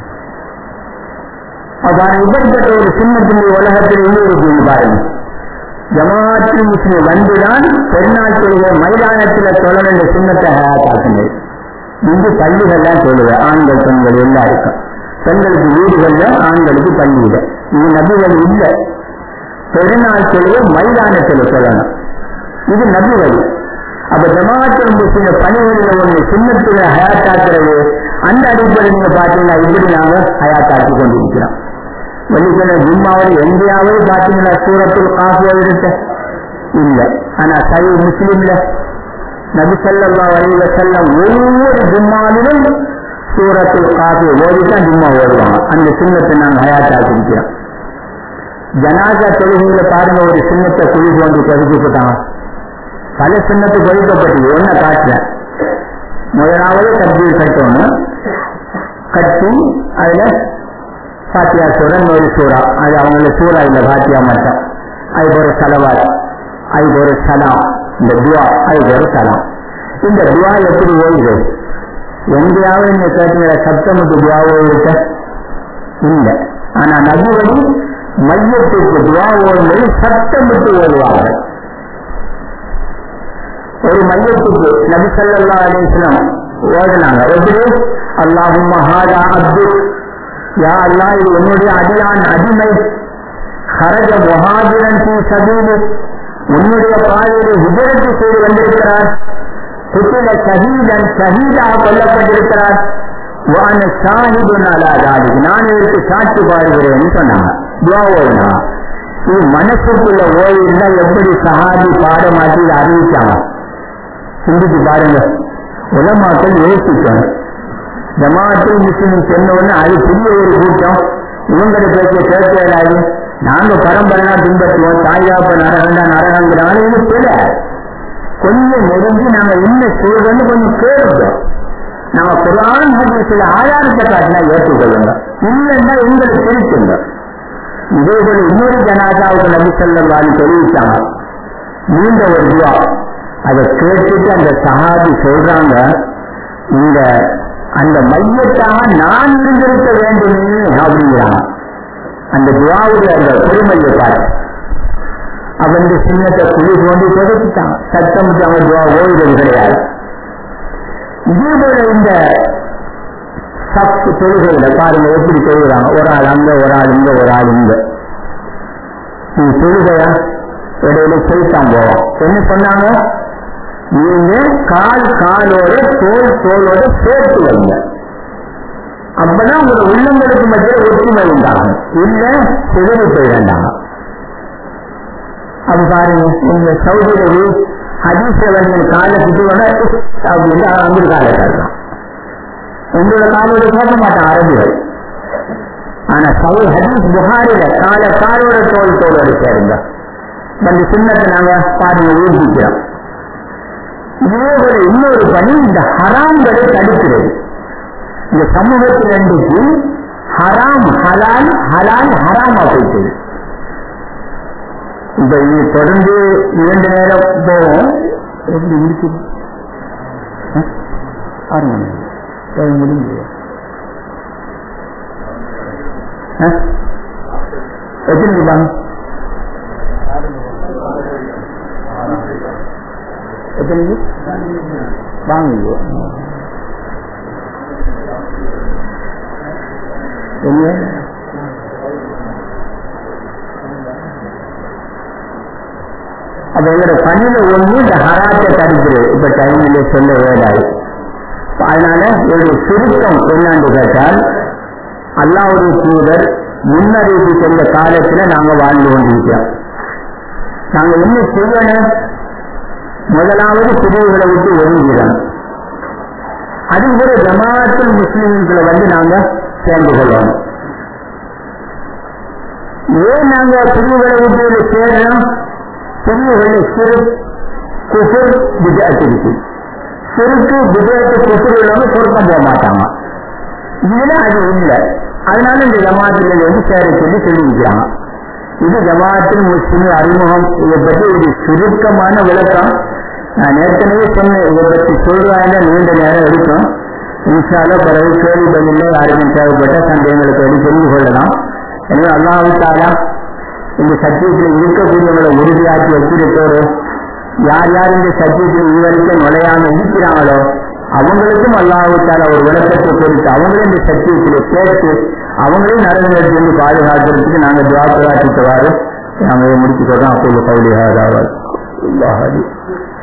அப்ப இப்படிப்பட்ட ஒரு சின்னத்தின் உலகத்தில் இன்னும் இருக்கு பாருங்க ஜமாத்தில் முஸ்லிம் வந்துதான் பெருநாள் தொழுகை மைதானத்தில் தொழல் என்ற சின்னத்தை ஹயாத்தாக்குங்க இங்கு பள்ளிகள்லாம் தொழுக ஆண்கள் பெண்கள் எல்லாருக்கும் பெண்களுக்கு வீடுகள்ல ஆண்களுக்கு பள்ளியில இது நபிகள் இல்லை பெருநாள் தொழுகை மைதானத்தில் சொல்லணும் இது நபி வழி அப்ப ஜமாத்தில் முஸ்லிம் பணிகளில் ஒன்று சின்னத்துல ஹயாத்தாக்குறது அந்த அடிப்படையில் நீங்க பாத்தீங்கன்னா இப்படி நாங்க ஹயாத்தாக்கி கொண்டிருக்கிறோம் வெள்ளிக்கிழமை ஜிம்மாவில் எங்கேயாவது பாத்தீங்களா சூரத்தில் காசு எழுதிட்ட இல்ல ஆனா சை முஸ்லீம்ல நபி சல்லா வழியில செல்லம் ஒவ்வொரு ஜிம்மாவிலும் சூரத்தில் காசு ஓடிதான் ஜிம்மா ஓடுவாங்க அந்த சின்னத்தை நாங்க ஹயாத்தாக்கிருக்கிறோம் ஜனாசா தொழுகையில பாருங்க ஒரு சின்னத்தை குழி தோண்டி பதிச்சு போட்டாங்க பல சின்னத்து கொதிக்கப்பட்டது என்ன காட்டுல முதலாவது கட்சியில் கட்டணும் கட்டி அதுல பாத்தியா சூரா நூறு சூறா அது அவங்கள சூறா இல்ல பாத்தியா மட்டும் அதுக்கு ஒரு செலவார் அதுக்கு ஒரு சலாம் இந்த துவா அதுக்கு ஒரு சலாம் இந்த துவா எப்படி ஓடுது எங்கேயாவது இந்த கேட்டீங்களா சப்தமுக்கு துவாவோ இருக்க இல்ல ஆனா நபுவடி மையத்துக்கு துவா ஓடும்போது சத்தமிட்டு ஓடுவார்கள் ஒரு மையத்துக்கு நபி சல்லா அலிஸ்லாம் ஓடினாங்க எப்படி அல்லாஹும் மஹாதா அப்து யா அல்லா இது உன்னுடைய அடியான் அடிமை ஹரஜ முஹாஜிரன் தீ சபீலு உன்னுடைய பாதையில் விஜயத்து செய்து வந்திருக்கிறார் குட்டில ஷஹீதன் ஷஹீதாக கொல்லப்பட்டிருக்கிறார் வான ஷாஹிது நாளாதாடி நான் இதற்கு சாட்சி பாடுகிறேன்னு சொன்னாங்க துவாவோனா இது மனசுக்குள்ள ஓய்வுனா எப்படி சஹாபி பாட மாட்டி இதை அறிவிச்சாங்க சிந்திச்சு பாருங்க உலமாக்கள் யோசிக்கணும் ஜமாத்தில் முஸ்லிம் சொன்னோன்னு அது பெரிய ஒரு கூட்டம் இவங்களை பேச கேட்கிறாரு நாங்க பரம்பரைனா பின்பற்றுவோம் தாயாப்ப நரகண்டா நரகங்கிறாங்க இது பிற கொஞ்சம் நெருங்கி நாங்க என்ன செய்யறோம்னு கொஞ்சம் கேளுங்க நம்ம குரான் சில ஆதாரத்தை காட்டினா ஏற்றுக்கொள்ளுங்க இல்லைன்னா எங்களுக்கு பிரிச்சுங்க இதே போல இன்னொரு ஜனாதாவுக்கு நபி சொல்லலாம் தெரிவிச்சாங்க நீண்ட ஒரு துவா அதை கேட்டுட்டு அந்த சஹாபி சொல்றாங்க இந்த அந்த மையத்தாக நான் இருந்திருக்க வேண்டுமே அப்படிங்கிறாங்க அந்த துவாவுடைய அந்த பெருமையை பார்த்து அவன் சின்னத்தை குழி தோண்டி புதைச்சிட்டான் சத்தம் அவன் துவா ஓய்வது கிடையாது இதே போல இந்த சப்பு தொழுகையில பாருங்க எப்படி தொழுகிறாங்க ஒரு ஆள் அங்க ஒரு ஆள் இங்க ஒரு ஆள் இங்க நீ தொழுகையா இடையில செய்தான் போவோம் என்ன சொன்னாங்க நீங்க கால் காலோட தோல் தோலோட சேர்த்து வைங்க அப்பதான் உங்களோட உள்ளங்களுக்கு மத்திய ஒற்றுமை உண்டாகும் இல்ல சிதறி போயிடண்டாங்க அப்ப பாருங்க இந்த சௌதரி ஹதீசவர்கள் காலை குட்டுவன அப்படின்னு அவங்க காலை தரலாம் உங்களோட காலோட கேட்க மாட்டான் அரபிகள் ஆனா சவுல் ஹதீஸ் புகாரில கால காலோட தோல் தோலோட சேருங்க அந்த சின்னத்தை நாங்க பாருங்க ஊர்ஜிக்கிறோம் இதே போல இன்னொரு பணி இந்த ஹராம்களை தடுக்கிறது இந்த சமூகத்தில் இன்றைக்கு ஹராம் ஹலால் ஹலால் ஹராமா போயிட்டது இப்ப இது தொடர்ந்து இரண்டு நேரம் போவோம் எப்படி இருக்குது ஆறு மணி நேரம் முடிஞ்சு எத்தனை இருப்பாங்க எத்தனைக்கு வாங்குவோம் என்ன அப்ப எங்களோட பணியில ஒண்ணு இந்த ஹராத்தை தடுக்கிறது இப்ப டைம்ல சொல்ல வேடாது அதனால ஒரு சுருக்கம் என்னன்னு கேட்டால் அல்லாவுடைய தூதர் முன்னறிவிப்பு சென்ற காலத்துல நாங்க வாழ்ந்து கொண்டிருக்கிறோம் நாங்க என்ன செய்யணும் முதலாவது பிரிவுகளை விட்டு ஒதுங்கிறோம் அது கூட ஜமாத்தில் முஸ்லிம்களை வந்து நாங்க சேர்ந்து கொள்ளணும் ஏன் நாங்க பிரிவுகளை விட்டு சேர்றோம் பிரிவுகளில் சிறு குசுர் விஜயத்திருக்கு சிறுக்கு விஜயத்து குசுர் உள்ளவங்க சொர்க்கம் போக மாட்டாங்க இதுல அது இல்லை அதனால இந்த ஜமாத்தில் வந்து சேர சொல்லி சொல்லியிருக்கிறாங்க இது ஜமாத்தில் முஸ்லிம் அறிமுகம் இதை பற்றி ஒரு சுருக்கமான விளக்கம் நான் ஏற்கனவே சொன்னேன் இதை பற்றி சொல்றாங்க நீண்ட நேரம் எடுக்கும் இன்ஷால பிறகு கேள்வி பதில யாருக்கும் தேவைப்பட்ட சந்தேகங்களுக்கு எது தெரிந்து கொள்ளலாம் எனவே அல்லாவிட்டாலா இந்த சத்தியத்தில் இருக்கக்கூடியவங்களை உறுதியாக்கி வச்சிருக்கோரோ யார் யார் இந்த சத்தியத்தில் இதுவரைக்கும் நுழையாம இருக்கிறாங்களோ அவங்களுக்கும் அல்லாவிட்டால ஒரு விளக்கத்தை கொடுத்து அவங்களும் இந்த சத்தியத்தில் சேர்த்து அவங்களையும் நரகத்திலிருந்து பாதுகாக்கிறதுக்கு நாங்கள் துவா பிரார்த்தித்தவாறு நாங்கள் முடிச்சுக்கிறோம் அப்போது கவுலியாக